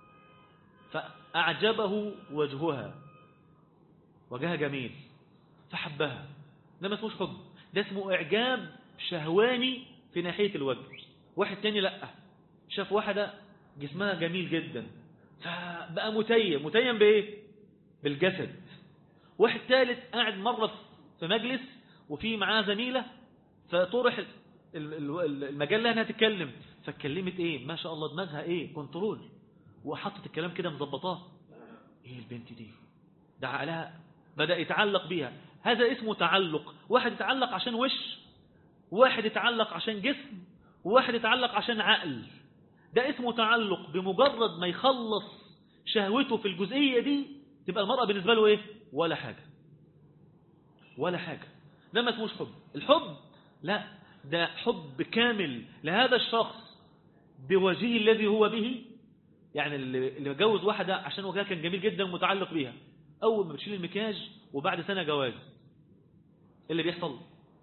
Speaker 2: فأعجبه وجهها وجهها جميل فحبها ده ما اسموش حب ده اسمه إعجاب شهواني في ناحية الوجه واحد تاني لا شاف واحدة جسمها جميل جدا فبقى متيم متيم بإيه بالجسد واحد ثالث قاعد مرة في مجلس وفي معاه زميلة فطرح المجال لها انها تتكلم فاتكلمت ايه ما شاء الله دماغها ايه كنترول وحطت الكلام كده مظبطاه ايه البنت دي ده عقلها بدأ يتعلق بيها هذا اسمه تعلق واحد يتعلق عشان وش واحد يتعلق عشان جسم وواحد يتعلق عشان عقل ده اسمه تعلق بمجرد ما يخلص شهوته في الجزئية دي تبقى المرأة بالنسبة له ايه ولا حاجة ولا حاجة ده ما اسموش حب الحب لا ده حب كامل لهذا الشخص بوجهه الذي هو به يعني اللي مجوز واحدة عشان وجهها كان جميل جدا ومتعلق بيها أول ما بتشيل المكياج وبعد سنة جواز اللي بيحصل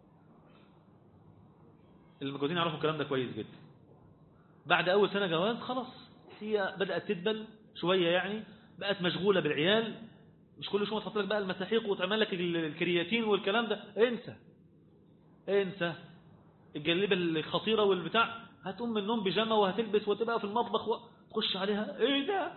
Speaker 2: المجوزين يعرفوا الكلام ده كويس جدا بعد أول سنة جواز خلاص هي بدأت تدبل شوية يعني بقت مشغولة بالعيال مش كل شوية تحط لك بقى المساحيق وتعمل لك الكرياتين والكلام ده انسى انسى الجلبة الخطيرة والبتاع هتقوم من النوم بيجامه وهتلبس وتبقى في المطبخ وتخش عليها ايه ده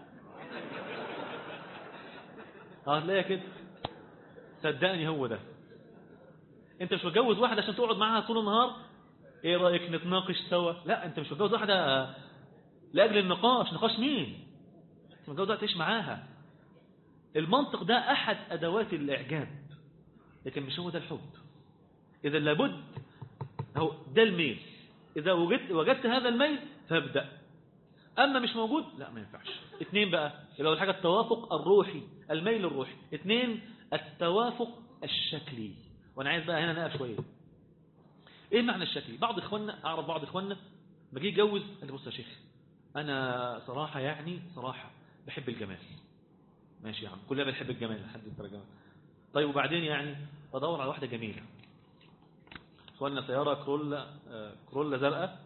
Speaker 2: هتلاقيها كده صدقني هو ده انت مش متجوز واحدة عشان تقعد معاها طول النهار ايه رأيك نتناقش سوا لا انت مش متجوز واحدة لأجل النقاش نقاش مين انت متجوز واحدة تعيش معاها المنطق ده احد ادوات الاعجاب لكن مش هو ده الحب اذا لابد هو ده الميل اذا وجدت, وجدت هذا الميل فابدأ اما مش موجود لا ما ينفعش اثنين بقى يبقى اول حاجة التوافق الروحي الميل الروحي اثنين التوافق الشكلي وانا عايز بقى هنا نقف شويه ايه معنى الشكلي بعض اخواننا اعرف بعض اخواننا بجي يتجوز قال لي بص يا شيخ انا صراحه يعني صراحه بحب الجمال ماشي يا عم كلنا بنحب الجمال لحد الدرجه طيب وبعدين يعني بدور على واحده جميله اخواننا سياره كرولا كرولا زرقاء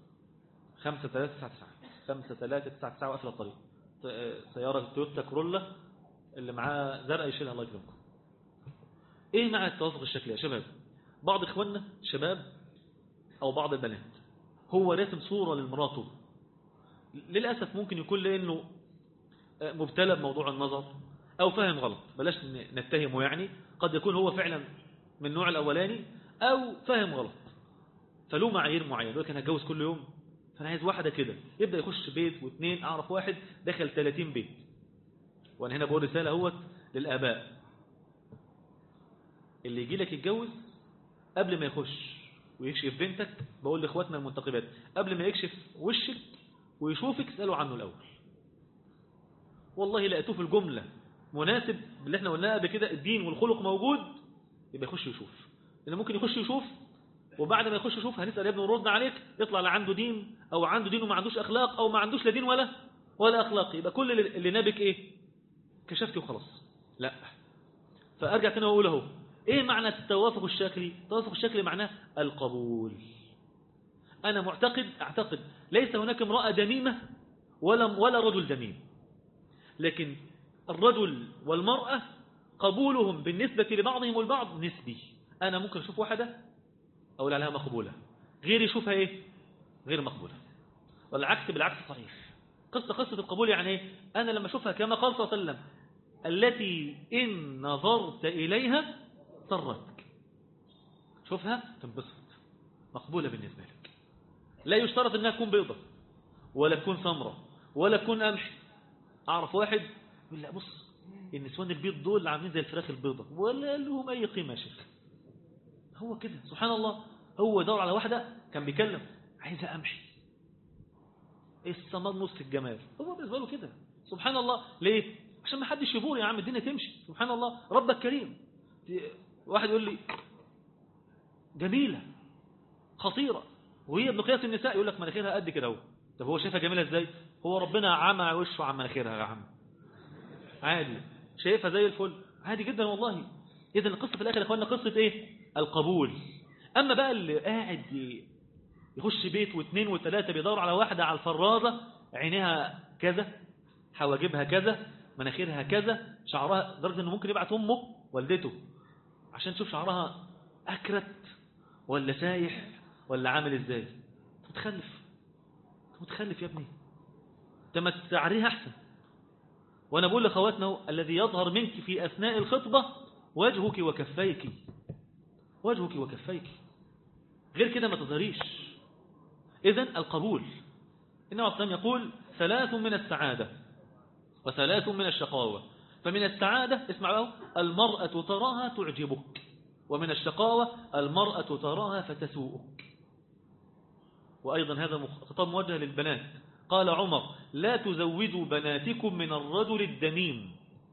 Speaker 2: 5399 5399 وقفل الطريق سياره تويوتا كرولا اللي معاه زرقاء يشيلها الله يكرمكم ايه معنى التوافق الشكلي يا شباب بعض اخواننا شباب او بعض البنات هو راسم صورة لمراته للأسف ممكن يكون لأنه مبتلى بموضوع النظر أو فهم غلط بلاش نتهمه يعني قد يكون هو فعلا من النوع الأولاني أو فهم غلط فله معايير معينة يقول لك أنا هتجوز كل يوم فأنا عايز واحدة كده يبدأ يخش بيت واثنين أعرف واحد دخل 30 بيت وأنا هنا بقول رسالة اهوت للآباء اللي يجي لك يتجوز قبل ما يخش ويكشف بنتك بقول لاخواتنا المنتقبات قبل ما يكشف وشك ويشوفك اسألوا عنه الأول والله لقيتوه في الجملة مناسب اللي احنا قلناه قبل كده الدين والخلق موجود يبقى يخش يشوف لأن ممكن يخش يشوف وبعد ما يخش يشوف هنسأل يا ابني ونرد عليك يطلع لا عنده دين أو عنده دين وما عندوش أخلاق أو ما عندوش لا دين ولا ولا أخلاق يبقى كل اللي نابك إيه كشفت وخلاص لا فأرجع تاني وأقول اهو إيه معنى التوافق الشكلي التوافق الشكلي معناه القبول أنا معتقد أعتقد ليس هناك امرأة دميمة ولا, ولا رجل دميم لكن الرجل والمرأة قبولهم بالنسبة لبعضهم البعض نسبي أنا ممكن أشوف واحدة أقول عليها مقبولة غير يشوفها إيه غير مقبولة والعكس بالعكس صحيح قصة قصة القبول يعني إيه أنا لما أشوفها كما قال صلى الله عليه وسلم التي إن نظرت إليها سرتك شوفها تنبسط مقبولة بالنسبة لك لا يشترط أنها تكون بيضة ولا تكون سمرة ولا تكون قمح أعرف واحد يقول لا بص النسوان البيض دول عاملين زي الفراخ البيضة ولا لهم أي قيمة يا شيخ هو كده سبحان الله هو دور على واحدة كان بيكلم عايزة أمشي السمار نص الجمال هو بالنسبة له كده سبحان الله ليه عشان ما حدش يبور يا عم الدنيا تمشي سبحان الله ربك كريم واحد يقول لي جميلة خطيرة وهي بمقياس النساء يقول لك مناخيرها قد كده اهو طب هو شايفها جميلة ازاي هو ربنا عمى وشه عن مناخيرها يا عم عادي شايفها زي الفل عادي جدا والله اذا القصة في الاخر يا اخوانا قصة ايه القبول اما بقى اللي قاعد يخش بيت واثنين وثلاثة بيدور على واحدة على الفرازة عينيها كذا حواجبها كذا مناخيرها كذا شعرها درجة انه ممكن يبعت امه والدته عشان تشوف شعرها اكرت ولا سايح ولا عامل ازاي متخلف متخلف يا ابني تم تعريها احسن وانا بقول لاخواتنا الذي يظهر منك في اثناء الخطبة وجهك وكفيك وجهك وكفيك غير كده ما تظهريش اذا القبول إنه السلام يقول ثلاث من السعادة وثلاث من الشقاوة فمن السعادة اسمع له المرأة تراها تعجبك ومن الشقاوة المرأة تراها فتسوءك وأيضا هذا خطاب موجه للبنات قال عمر لا تزوجوا بناتكم من الرجل الدميم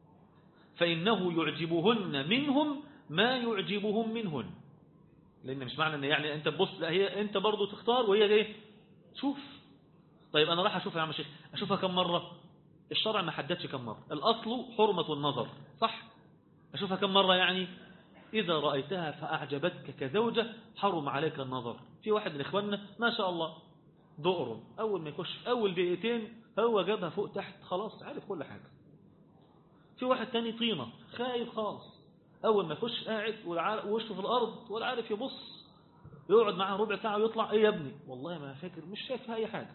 Speaker 2: فإنه يعجبهن منهم ما يعجبهم منهن لأن مش معنى أن يعني أنت تبص لا هي أنت برضو تختار وهي ايه شوف طيب أنا راح أشوفها يا عم شيخ أشوفها كم مرة الشرع ما حددش كم مرة الأصل حرمة النظر صح أشوفها كم مرة يعني إذا رأيتها فأعجبتك كزوجة حرم عليك النظر في واحد من إخواننا ما شاء الله دقر أول ما يخش أول دقيقتين هو جابها فوق تحت خلاص عارف كل حاجة في واحد تاني طينة خايف خالص أول ما يخش قاعد ووشه في الأرض ولا عارف يبص يقعد معاه ربع ساعة ويطلع إيه يا ابني والله ما فاكر مش شايف أي حاجة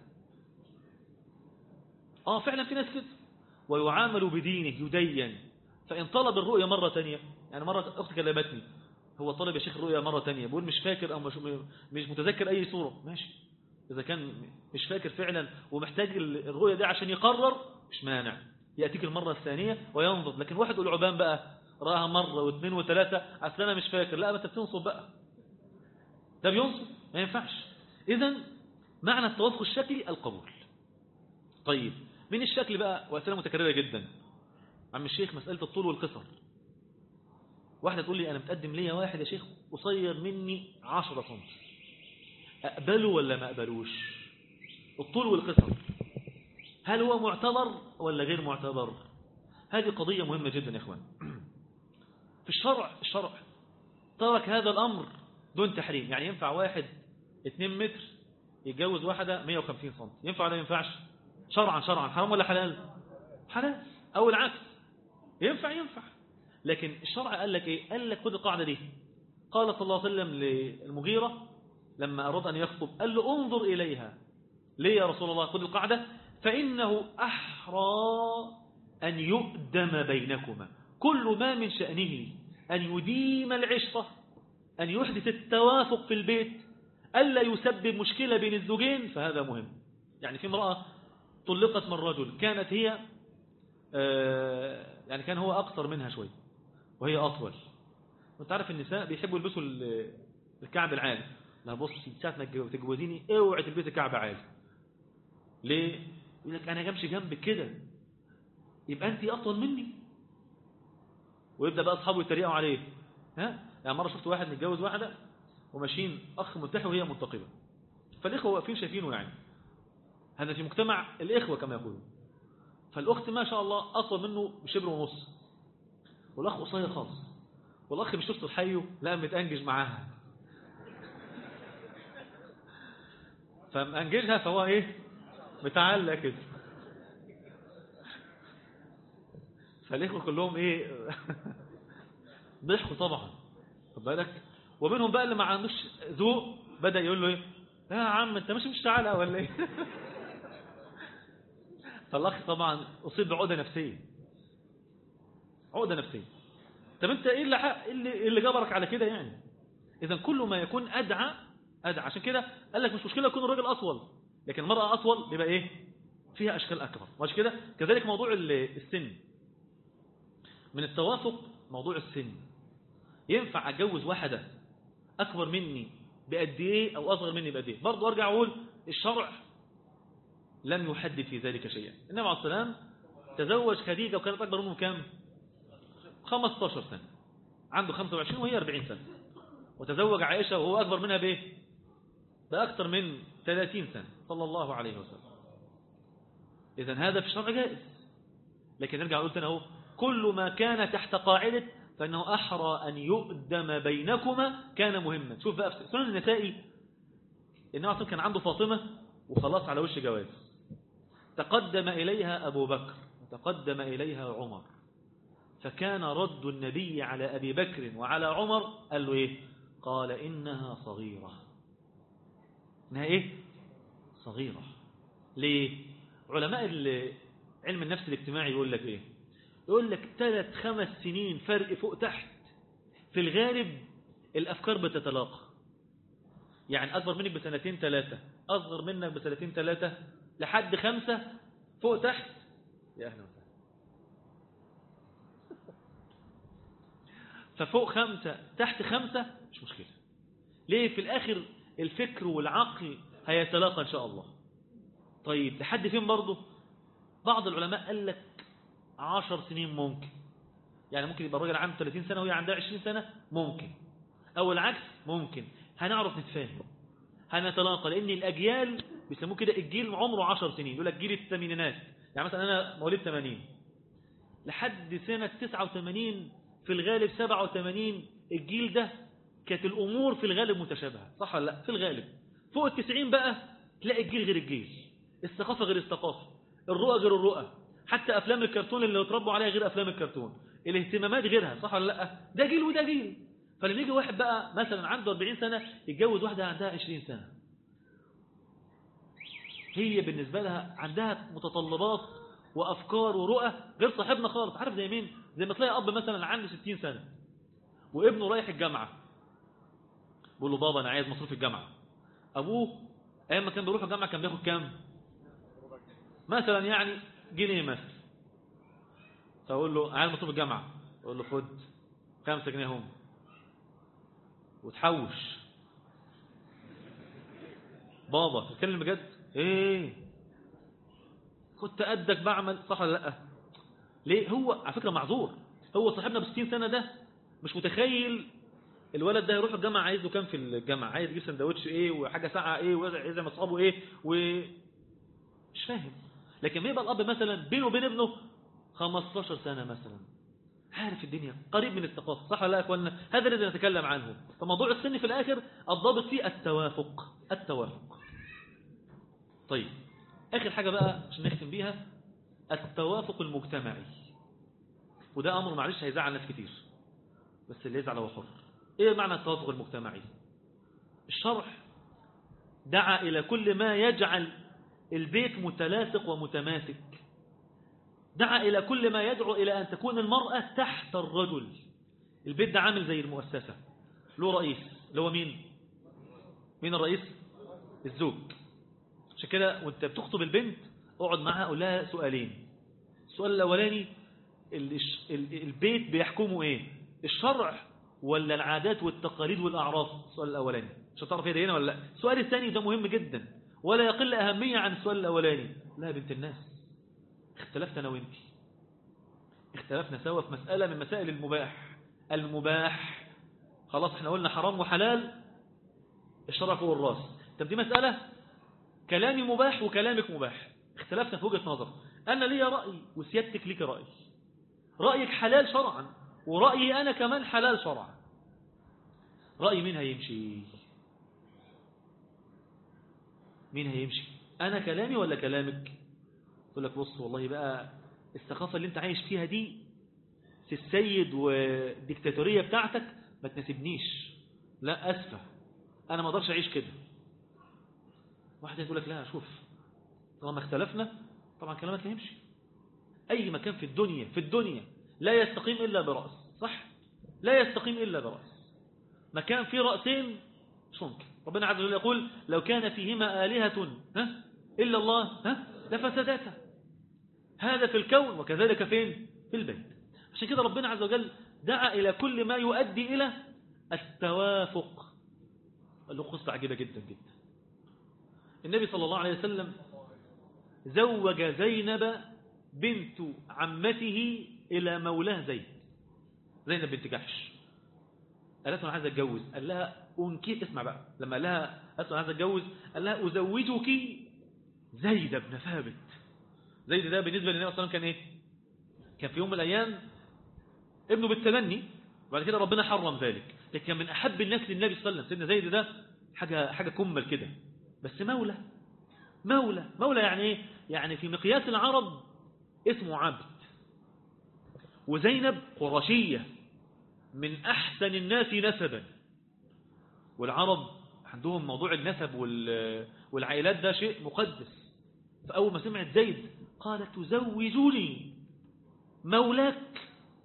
Speaker 2: آه فعلا في ناس كده ويعامل بدينه يدين فإن طلب الرؤية مرة تانية يعني مرة أختي كلمتني هو طلب يا شيخ الرؤية مرة تانية بقول مش فاكر أو مش, مش متذكر أي صورة ماشي إذا كان مش فاكر فعلا ومحتاج الرؤية دي عشان يقرر مش مانع يأتيك المرة الثانية وينظر لكن واحد العبان بقى رآها مرة واثنين وثلاثة أصل أنا مش فاكر لا ما أنت بتنصب بقى ده بينصب ما ينفعش إذا معنى التوافق الشكلي القبول طيب من الشكل بقى وأسئلة متكررة جدا عم الشيخ مسألة الطول والقصر واحدة تقول لي أنا متقدم ليا واحد يا شيخ قصير مني عشرة سم أقبله ولا ما أقبلوش الطول والقصر هل هو معتبر ولا غير معتبر هذه قضية مهمة جدا يا إخوان في الشرع الشرع ترك هذا الأمر دون تحريم يعني ينفع واحد 2 متر يتجوز واحدة 150 سم ينفع ولا ينفعش شرعا شرعا حرام ولا حلال حلال أو العكس ينفع ينفع لكن الشرع قال لك إيه قال لك خد القاعدة دي قال صلى الله عليه وسلم للمغيرة لما أراد أن يخطب قال له انظر إليها ليه يا رسول الله خد القاعدة فإنه أحرى أن يؤدم بينكما كل ما من شأنه أن يديم العشرة أن يحدث التوافق في البيت ألا يسبب مشكلة بين الزوجين فهذا مهم يعني في امرأة طلقت من رجل كانت هي يعني كان هو أقصر منها شوي وهي أطول وانت عارف النساء بيحبوا يلبسوا الكعب العالي لا بص ساعة ما تجوزيني اوعي تلبسي كعب عالي ليه يقول لك انا جمشي جنبك كده يبقى انت اطول مني ويبدا بقى اصحابه يتريقوا عليه ها يعني مره شفت واحد متجوز واحده وماشيين اخ ملتحي وهي منتقبه فالاخوه واقفين شايفينه يعني هذا في مجتمع الاخوه كما يقولون فالاخت ما شاء الله اطول منه بشبر ونص والاخ قصير خالص والاخ مش نفسه حيه لا متأنجج معاها فمأنججها فهو ايه متعلق كده فالاخوه كلهم ايه ضحكوا طبعا خد بالك ومنهم بقى اللي ما عندوش ذوق بدا يقول له ايه لا يا عم انت مش مش تعالى ولا ايه فالاخ طبعا اصيب بعقده نفسيه عقده نفسيه طب انت ايه اللي حق- إيه اللي, إيه اللي جبرك على كده يعني اذا كل ما يكون ادعى ادعى عشان كده قال لك مش مشكله يكون الراجل اطول لكن المراه اطول بيبقى ايه فيها اشكال اكبر مش كده كذلك موضوع ال- السن من التوافق موضوع السن ينفع اتجوز واحده اكبر مني بقد ايه او اصغر مني بقد ايه برضه ارجع اقول الشرع لم يحدد في ذلك شيئا النبي عليه السلام تزوج خديجه وكانت اكبر منه كام 15 سنه عنده 25 وهي 40 سنه وتزوج عائشه وهو اكبر منها بايه باكثر من 30 سنه صلى الله عليه وسلم اذا هذا في الشرع جائز لكن نرجع نقول تاني اهو كل ما كان تحت قاعده فانه احرى ان يؤدم بينكما كان مهما شوف بقى في سنن النسائي النبي عليه كان عنده فاطمه وخلاص على وش جواز تقدم اليها ابو بكر وتقدم اليها عمر فكان رد النبي على ابي بكر وعلى عمر قال له ايه قال انها صغيره انها ايه صغيره ليه علماء ال- علم النفس الاجتماعي يقول لك ايه يقول لك ثلاث خمس سنين فرق فوق تحت في الغالب الافكار بتتلاقى يعني اكبر منك بسنتين ثلاثه اصغر منك بسنتين ثلاثه لحد خمسه فوق تحت يا اهلا وسهلا ففوق خمسة تحت خمسة مش مشكلة ليه في الآخر الفكر والعقل هيتلاقى إن شاء الله طيب لحد فين برضه بعض العلماء قال لك عشر سنين ممكن يعني ممكن يبقى الراجل عنده 30 سنة وهي عندها 20 سنة ممكن أو العكس ممكن هنعرف نتفاهم هنتلاقى لأن الأجيال بيسموه كده الجيل عمره 10 سنين يقول لك جيل الثمانينات يعني مثلا أنا مواليد 80 لحد سنة 89 في الغالب 87 الجيل ده كانت الأمور في الغالب متشابهة صح ولا لا في الغالب فوق التسعين بقى تلاقي الجيل غير الجيل الثقافة غير الثقافة الرؤى غير الرؤى حتى أفلام الكرتون اللي اتربوا عليها غير أفلام الكرتون الاهتمامات غيرها صح ولا لا ده جيل وده جيل فلما يجي واحد بقى مثلا عنده 40 سنة يتجوز واحدة عندها 20 سنة هي بالنسبة لها عندها متطلبات وأفكار ورؤى غير صاحبنا خالص عارف زي مين زي ما تلاقي أب مثلا عنده 60 سنة وابنه رايح الجامعة بيقول له بابا أنا عايز مصروف الجامعة أبوه أيام ما كان بيروح الجامعة كان بياخد كام مثلا يعني جنيه مثلا فأقول له عايز مصروف الجامعة أقول له خد خمسة جنيه هم وتحوش بابا تتكلم بجد ايه كنت قدك بعمل صح ولا لا ليه هو على فكره معذور هو صاحبنا ب 60 سنه ده مش متخيل الولد ده يروح الجامعه عايز له كام في الجامعه عايز يجيب سندوتش ايه وحاجه ساعه ايه وعايز مع اصحابه ايه و مش فاهم لكن ما يبقى الاب مثلا بينه وبين ابنه 15 سنه مثلا عارف الدنيا قريب من الثقافه صح ولا لا يا اخوانا هذا الذي نتكلم عنه فموضوع السن في الاخر الضابط فيه التوافق التوافق طيب آخر حاجة بقى عشان نختم بيها التوافق المجتمعي وده أمر معلش هيزعل ناس كتير بس اللي يزعل هو حر إيه معنى التوافق المجتمعي الشرع دعا إلى كل ما يجعل البيت متلاصق ومتماسك دعا إلى كل ما يدعو إلى أن تكون المرأة تحت الرجل البيت ده عامل زي المؤسسة له رئيس اللي هو مين مين الرئيس الزوج عشان كده وانت بتخطب البنت اقعد معاها قول لها سؤالين السؤال الاولاني ال- ال- البيت بيحكمه ايه الشرع ولا العادات والتقاليد والاعراف السؤال الاولاني مش هتعرف هي دي هنا ولا لا السؤال الثاني ده مهم جدا ولا يقل اهميه عن السؤال الاولاني لا يا بنت الناس اختلفنا انا وانت اختلفنا سوا في مساله من مسائل المباح المباح خلاص احنا قلنا حرام وحلال الشرع فوق الراس طب دي مساله كلامي مباح وكلامك مباح اختلفنا في وجهة نظر أنا لي رأي وسيادتك لك رأي رأيك حلال شرعا ورأيي أنا كمان حلال شرعا رأي مين هيمشي مين هيمشي أنا كلامي ولا كلامك يقول لك بص والله بقى الثقافة اللي انت عايش فيها دي في السيد والديكتاتورية بتاعتك ما تناسبنيش لا أسفة أنا ما اقدرش أعيش كده واحد يقول لك لا شوف طالما اختلفنا طبعا كلامك لا يمشي أي مكان في الدنيا في الدنيا لا يستقيم إلا برأس صح لا يستقيم إلا برأس مكان فيه رأسين مش ممكن ربنا عز وجل يقول لو كان فيهما آلهة ها إلا الله ها لفسدتا هذا في الكون وكذلك فين في البيت عشان كده ربنا عز وجل دعا إلى كل ما يؤدي إلى التوافق له قصة عجيبة جدا جدا النبي صلى الله عليه وسلم زوج زينب بنت عمته إلى مولاه زيد زينب بنت جحش قالت له أنا عايز أتجوز قال لها أنكي اسمع بقى لما قال لها قالت له أنا عايز أتجوز قال لها أزوجك زيد بن ثابت زيد ده بالنسبة للنبي صلى الله عليه وسلم كان إيه كان في يوم من الأيام ابنه بالتبني وبعد كده ربنا حرم ذلك لكن كان من أحب الناس للنبي صلى الله عليه وسلم سيدنا زيد ده حاجة حاجة كمل كده بس مولى مولى مولى يعني ايه يعني في مقياس العرب اسمه عبد وزينب قرشية من أحسن الناس نسبا والعرب عندهم موضوع النسب والعائلات ده شيء مقدس فأول ما سمعت زيد قالت تزوجوني مولاك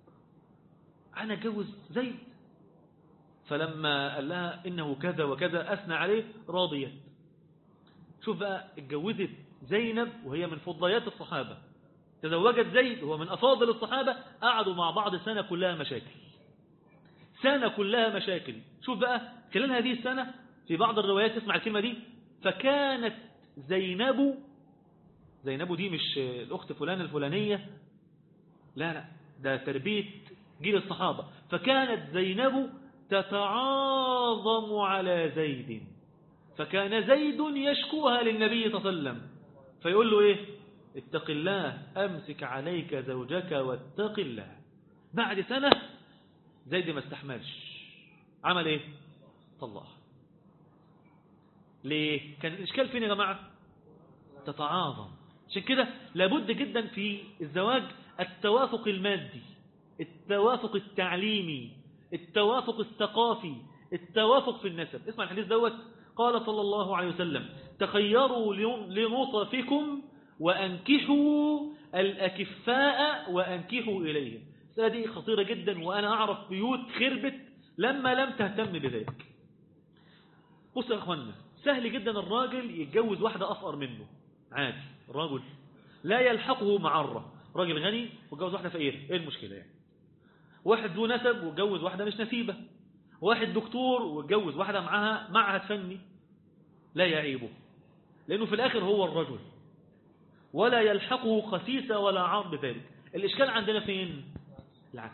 Speaker 2: أنا جوز زيد فلما قال لها إنه كذا وكذا أثنى عليه راضية شوف بقى اتجوزت زينب وهي من فضيات الصحابة تزوجت زيد وهو من أفاضل الصحابة قعدوا مع بعض سنة كلها مشاكل سنة كلها مشاكل شوف بقى خلال هذه السنة في بعض الروايات تسمع الكلمة دي فكانت زينب زينب دي مش الأخت فلان الفلانية لا لا ده تربية جيل الصحابة فكانت زينب تتعاظم على زيد فكان زيد يشكوها للنبي صلى الله عليه وسلم فيقول له ايه اتق الله امسك عليك زوجك واتق الله بعد سنة زيد ما استحملش عمل ايه طلعها ليه كان الاشكال فين يا جماعة تتعاظم عشان كده لابد جدا في الزواج التوافق المادي التوافق التعليمي التوافق الثقافي التوافق في النسب اسمع الحديث دوت قال صلى الله عليه وسلم تخيروا لنطفكم وأنكحوا الأكفاء وأنكحوا إليهم دي خطيرة جدا وأنا أعرف بيوت خربت لما لم تهتم بذلك بص يا أخوانا سهل جدا الراجل يتجوز واحدة أفقر منه عادي الراجل لا يلحقه معرة راجل غني وجوز واحدة فقيرة ايه المشكلة يعني واحد ذو نسب وجوز واحدة مش نسيبة واحد دكتور واتجوز واحدة معاها معهد فني لا يعيبه لأنه في الآخر هو الرجل ولا يلحقه خسيسة ولا عار بذلك الإشكال عندنا فين العكس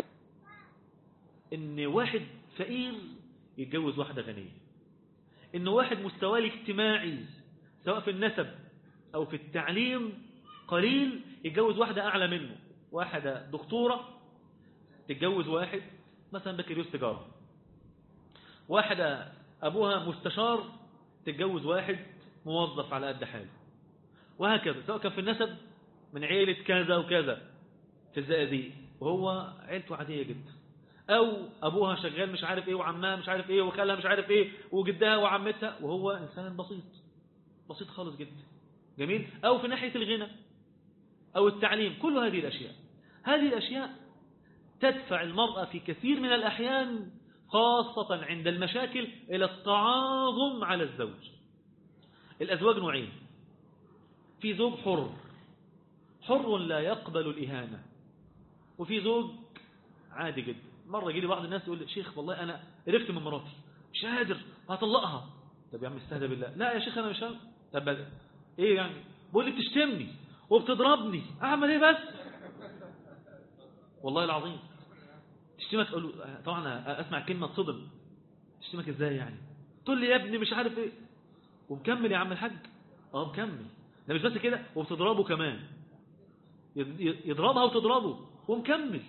Speaker 2: إن واحد فقير يتجوز واحدة غنية إن واحد مستواه الاجتماعي سواء في النسب أو في التعليم قليل يتجوز واحدة أعلى منه واحدة دكتورة تتجوز واحد مثلا بكالوريوس تجارة واحدة أبوها مستشار تتجوز واحد موظف على قد حاله وهكذا سواء كان في النسب من عيلة كذا وكذا في الزقازيق وهو عيلته عادية جدا أو أبوها شغال مش عارف إيه وعمها مش عارف إيه وخالها مش عارف إيه وجدها وعمتها وهو إنسان بسيط بسيط خالص جدا جميل أو في ناحية الغنى أو التعليم كل هذه الأشياء هذه الأشياء تدفع المرأة في كثير من الأحيان خاصة عند المشاكل إلى التعاظم على الزوج الأزواج نوعين في زوج حر حر لا يقبل الإهانة وفي زوج عادي جدا مرة يجي لي بعض الناس يقول لي شيخ والله أنا قرفت من مراتي مش قادر هطلقها طب يا عم استهدى بالله لا يا شيخ أنا مش هم طب إيه يعني بقول لي بتشتمني وبتضربني أعمل إيه بس والله العظيم تشتمك أقول طبعا أسمع كلمة تصدم تشتمك إزاي يعني تقول لي يا ابني مش عارف إيه ومكمل يا عم الحاج اه مكمل ده مش بس كده وبتضربه كمان يضربها وتضربه ومكمل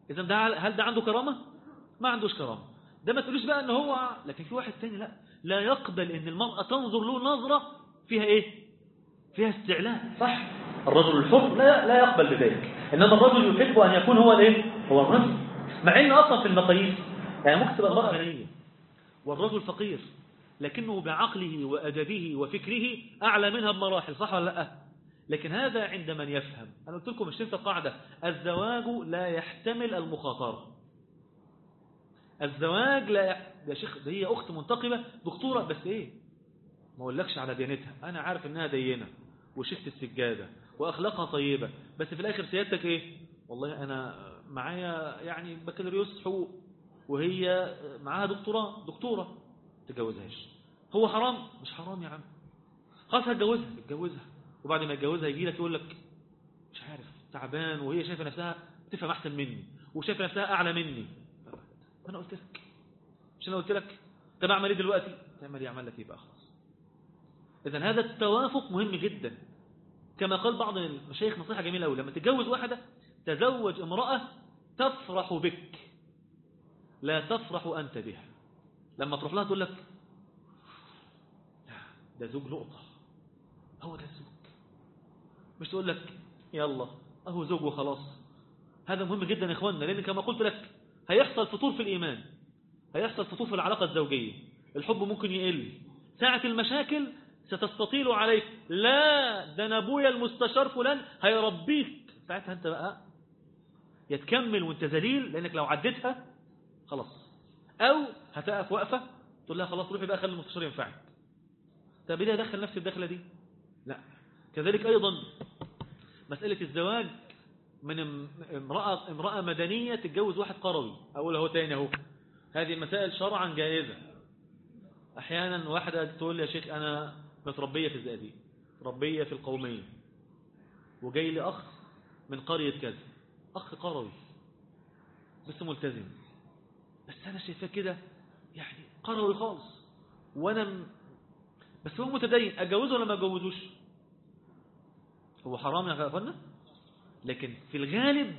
Speaker 2: إذا ده هل ده عنده كرامة ما عندوش كرامة ده ما تقولوش بقى ان هو لكن في واحد تاني لا لا يقبل ان المرأة تنظر له نظرة فيها ايه فيها استعلاء صح الرجل الحر لا لا يقبل بذلك انما الرجل يحب ان يكون هو الايه هو الرجل مع ان اصلا في المقاييس يعني ممكن تبقى المرأة غنية والرجل فقير لكنه بعقله وأدبه وفكره أعلى منها بمراحل صح ولا لا لكن هذا عند من يفهم أنا قلت لكم مش تنسى قاعدة الزواج لا يحتمل المخاطرة الزواج لا يح... يا شيخ ده هي أخت منتقبة دكتورة بس إيه ما أقولكش على ديانتها أنا عارف إنها دينة وشفت السجادة وأخلاقها طيبة بس في الآخر سيادتك إيه والله أنا معايا يعني بكالوريوس حقوق وهي معاها دكتوراه دكتورة تجوزهاش هو حرام مش حرام يا عم خلاص هتجوزها اتجوزها وبعد ما يتجوزها يجي لك يقول لك مش عارف تعبان وهي شايفه نفسها تفهم احسن مني وشايفه نفسها اعلى مني انا قلت لك مش انا قلت لك طب اعمل ايه دلوقتي تعمل ايه اعمل لك ايه بقى خلاص اذا هذا التوافق مهم جدا كما قال بعض المشايخ نصيحه جميله قوي لما تتجوز واحده تزوج امراه تفرح بك لا تفرح انت بها لما تروح لها تقول لك ده زوج لقطة هو ده الزوج مش تقول لك يلا اهو زوج وخلاص هذا مهم جدا يا اخواننا لان كما قلت لك هيحصل فطور في الايمان هيحصل فطور في العلاقة الزوجية الحب ممكن يقل ساعة المشاكل ستستطيل عليك لا ده انا ابويا المستشار فلان هيربيك ساعتها انت بقى يتكمل وانت ذليل لانك لو عديتها خلاص او هتقف وقفة تقول لها خلاص روحي بقى خلي المستشار ينفعك طب ليه ادخل نفسي الدخله دي لا كذلك ايضا مساله الزواج من امراه امراه مدنيه تتجوز واحد قروي اقول اهو تاني اهو هذه المسائل شرعا جائزه احيانا واحده تقول لي يا شيخ انا متربيه في الزقازيق ربيه في القوميه وجاي لي اخ من قريه كذا اخ قروي بس ملتزم بس انا شايفاه كده يعني قروي خالص وانا بس هو متدين أجوزه ولا ما أجوزوش هو حرام يا أخوانا لكن في الغالب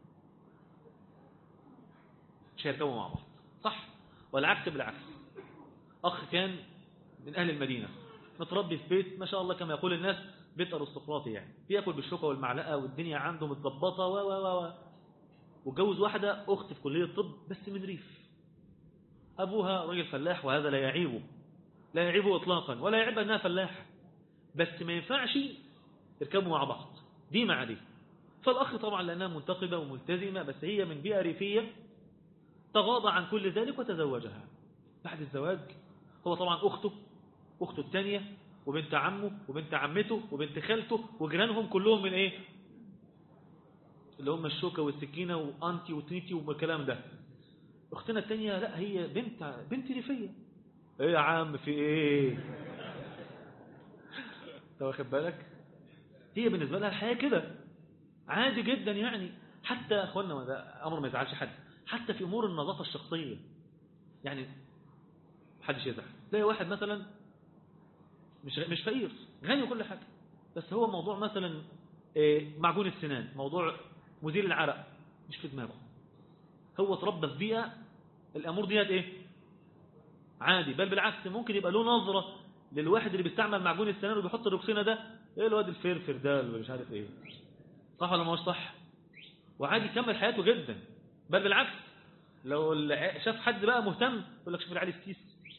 Speaker 2: مش هيركبوا مع بعض صح والعكس بالعكس أخ كان من أهل المدينة متربي في بيت ما شاء الله كما يقول الناس بيت أرستقراطي يعني بياكل بالشوكة والمعلقة والدنيا عنده متظبطة و و و وجوز واحدة أخت في كلية الطب بس من ريف أبوها راجل فلاح وهذا لا يعيبه لا يعيبه إطلاقا ولا يعيب أنها فلاح بس ما ينفعش يركبوا مع بعض دي مع دي فالأخ طبعا لأنها منتقبة وملتزمة بس هي من بيئة ريفية تغاضى عن كل ذلك وتزوجها بعد الزواج هو طبعا أخته أخته الثانية وبنت عمه وبنت عمته وبنت خالته وجيرانهم كلهم من إيه اللي هم الشوكة والسكينة وأنتي وتنيتي والكلام ده أختنا الثانية لا هي بنت بنت ريفية ايه يا عم في ايه انت واخد بالك هي بالنسبه لها الحياه كده عادي جدا يعني حتى اخوانا ده امر ما يزعلش حد حتى في امور النظافه الشخصيه يعني محدش يزعل تلاقي واحد مثلا مش مش فقير غني وكل حاجه بس هو موضوع مثلا إيه معجون السنان موضوع مزيل العرق مش في دماغه هو اتربى في بيئه الامور ديت ايه عادي بل بالعكس ممكن يبقى له نظرة للواحد اللي بيستعمل معجون السنان وبيحط الروكسينا ده ايه الواد الفرفر ده اللي مش عارف ايه صح ولا مش صح وعادي يكمل حياته جدا بل بالعكس لو شاف حد بقى مهتم يقول لك شوف العالي ستيس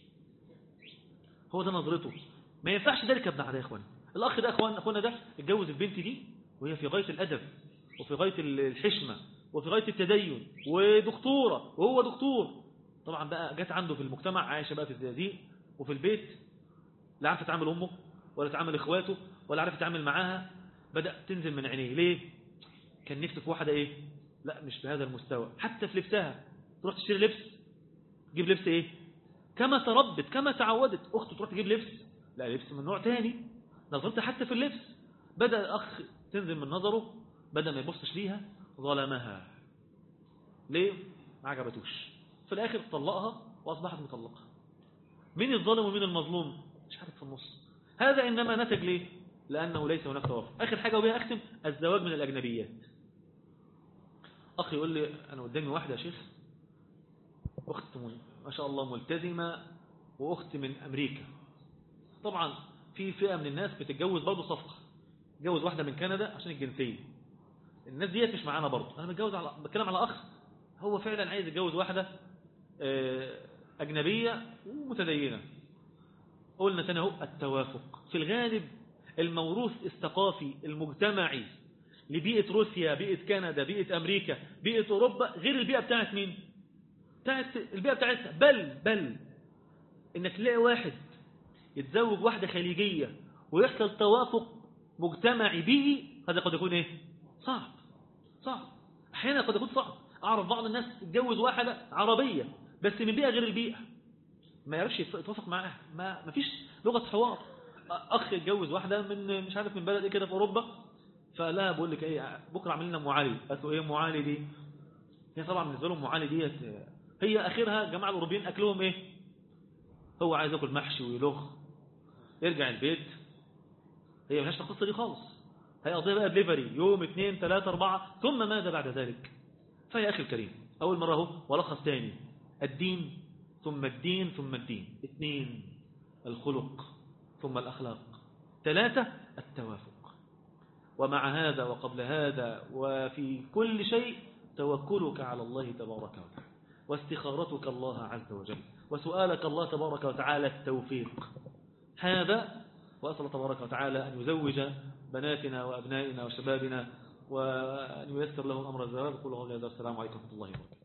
Speaker 2: هو ده نظرته ما ينفعش ذلك ابن عدا يا اخوان الاخ ده اخوان اخونا ده اتجوز البنت دي وهي في غايه الادب وفي غايه الحشمه وفي غايه التدين ودكتوره وهو دكتور طبعا بقى جت عنده في المجتمع عايشه بقى في الزقازيق وفي البيت لا عارفه تعامل امه ولا تعامل اخواته ولا عارفه تعامل معاها بدا تنزل من عينيه ليه كان نفسه في واحده ايه لا مش بهذا المستوى حتى في لبسها تروح تشتري لبس تجيب لبس ايه كما تربت كما تعودت اخته تروح تجيب لبس لا لبس من نوع تاني نظرتها حتى في اللبس بدا الاخ تنزل من نظره بدا ما يبصش ليها ظلمها ليه ما عجبتوش في الآخر طلقها وأصبحت مطلقة مين الظالم ومين المظلوم مش عارف في النص هذا إنما نتج ليه لأنه ليس هناك توافق آخر حاجة وبها أختم الزواج من الأجنبيات أخ يقول لي أنا قدامي واحدة يا شيخ أخت م- ما شاء الله ملتزمة وأخت من أمريكا طبعا في فئة من الناس بتتجوز برضه صفقة تتجوز واحدة من كندا عشان الجنسية الناس ديت مش معانا برضه أنا بتجوز على بتكلم على أخ هو فعلا عايز يتجوز واحدة آه، أجنبية ومتدينة قلنا تاني اهو التوافق في الغالب الموروث الثقافي المجتمعي لبيئة روسيا بيئة كندا بيئة أمريكا بيئة أوروبا غير البيئة بتاعت مين بتاعت البيئة بتاعتنا بل بل إنك تلاقي واحد يتزوج واحدة خليجية ويحصل توافق مجتمعي بيئي هذا قد يكون إيه صعب صعب أحيانا قد يكون صعب أعرف بعض الناس تتجوز واحدة عربية بس من بيئة غير البيئة ما يعرفش يتوافق معاها ما ما فيش لغة حوار أخ يتجوز واحدة من مش عارف من بلد إيه كده في أوروبا فلا بقول لك إيه بكرة عاملين لنا أم علي قالت له إيه أم علي دي هي طبعا بالنسبة لهم أم علي ديت هي آخرها جماعة الأوروبيين أكلهم إيه هو عايز ياكل محشي ويلغ يرجع البيت هي ملهاش القصة دي خالص هيقضيها بقى بليفري يوم اثنين ثلاثة أربعة ثم ماذا بعد ذلك فيا أخي الكريم أول مرة هو ولخص تاني الدين ثم الدين ثم الدين اثنين الخلق ثم الأخلاق ثلاثة التوافق ومع هذا وقبل هذا وفي كل شيء توكلك على الله تبارك وتعالى واستخارتك الله عز وجل وسؤالك الله تبارك وتعالى التوفيق هذا وأسأل الله تبارك وتعالى أن يزوج بناتنا وأبنائنا وشبابنا وأن ييسر لهم أمر الزواج قولوا قولي هذا السلام عليكم ورحمة الله وبركاته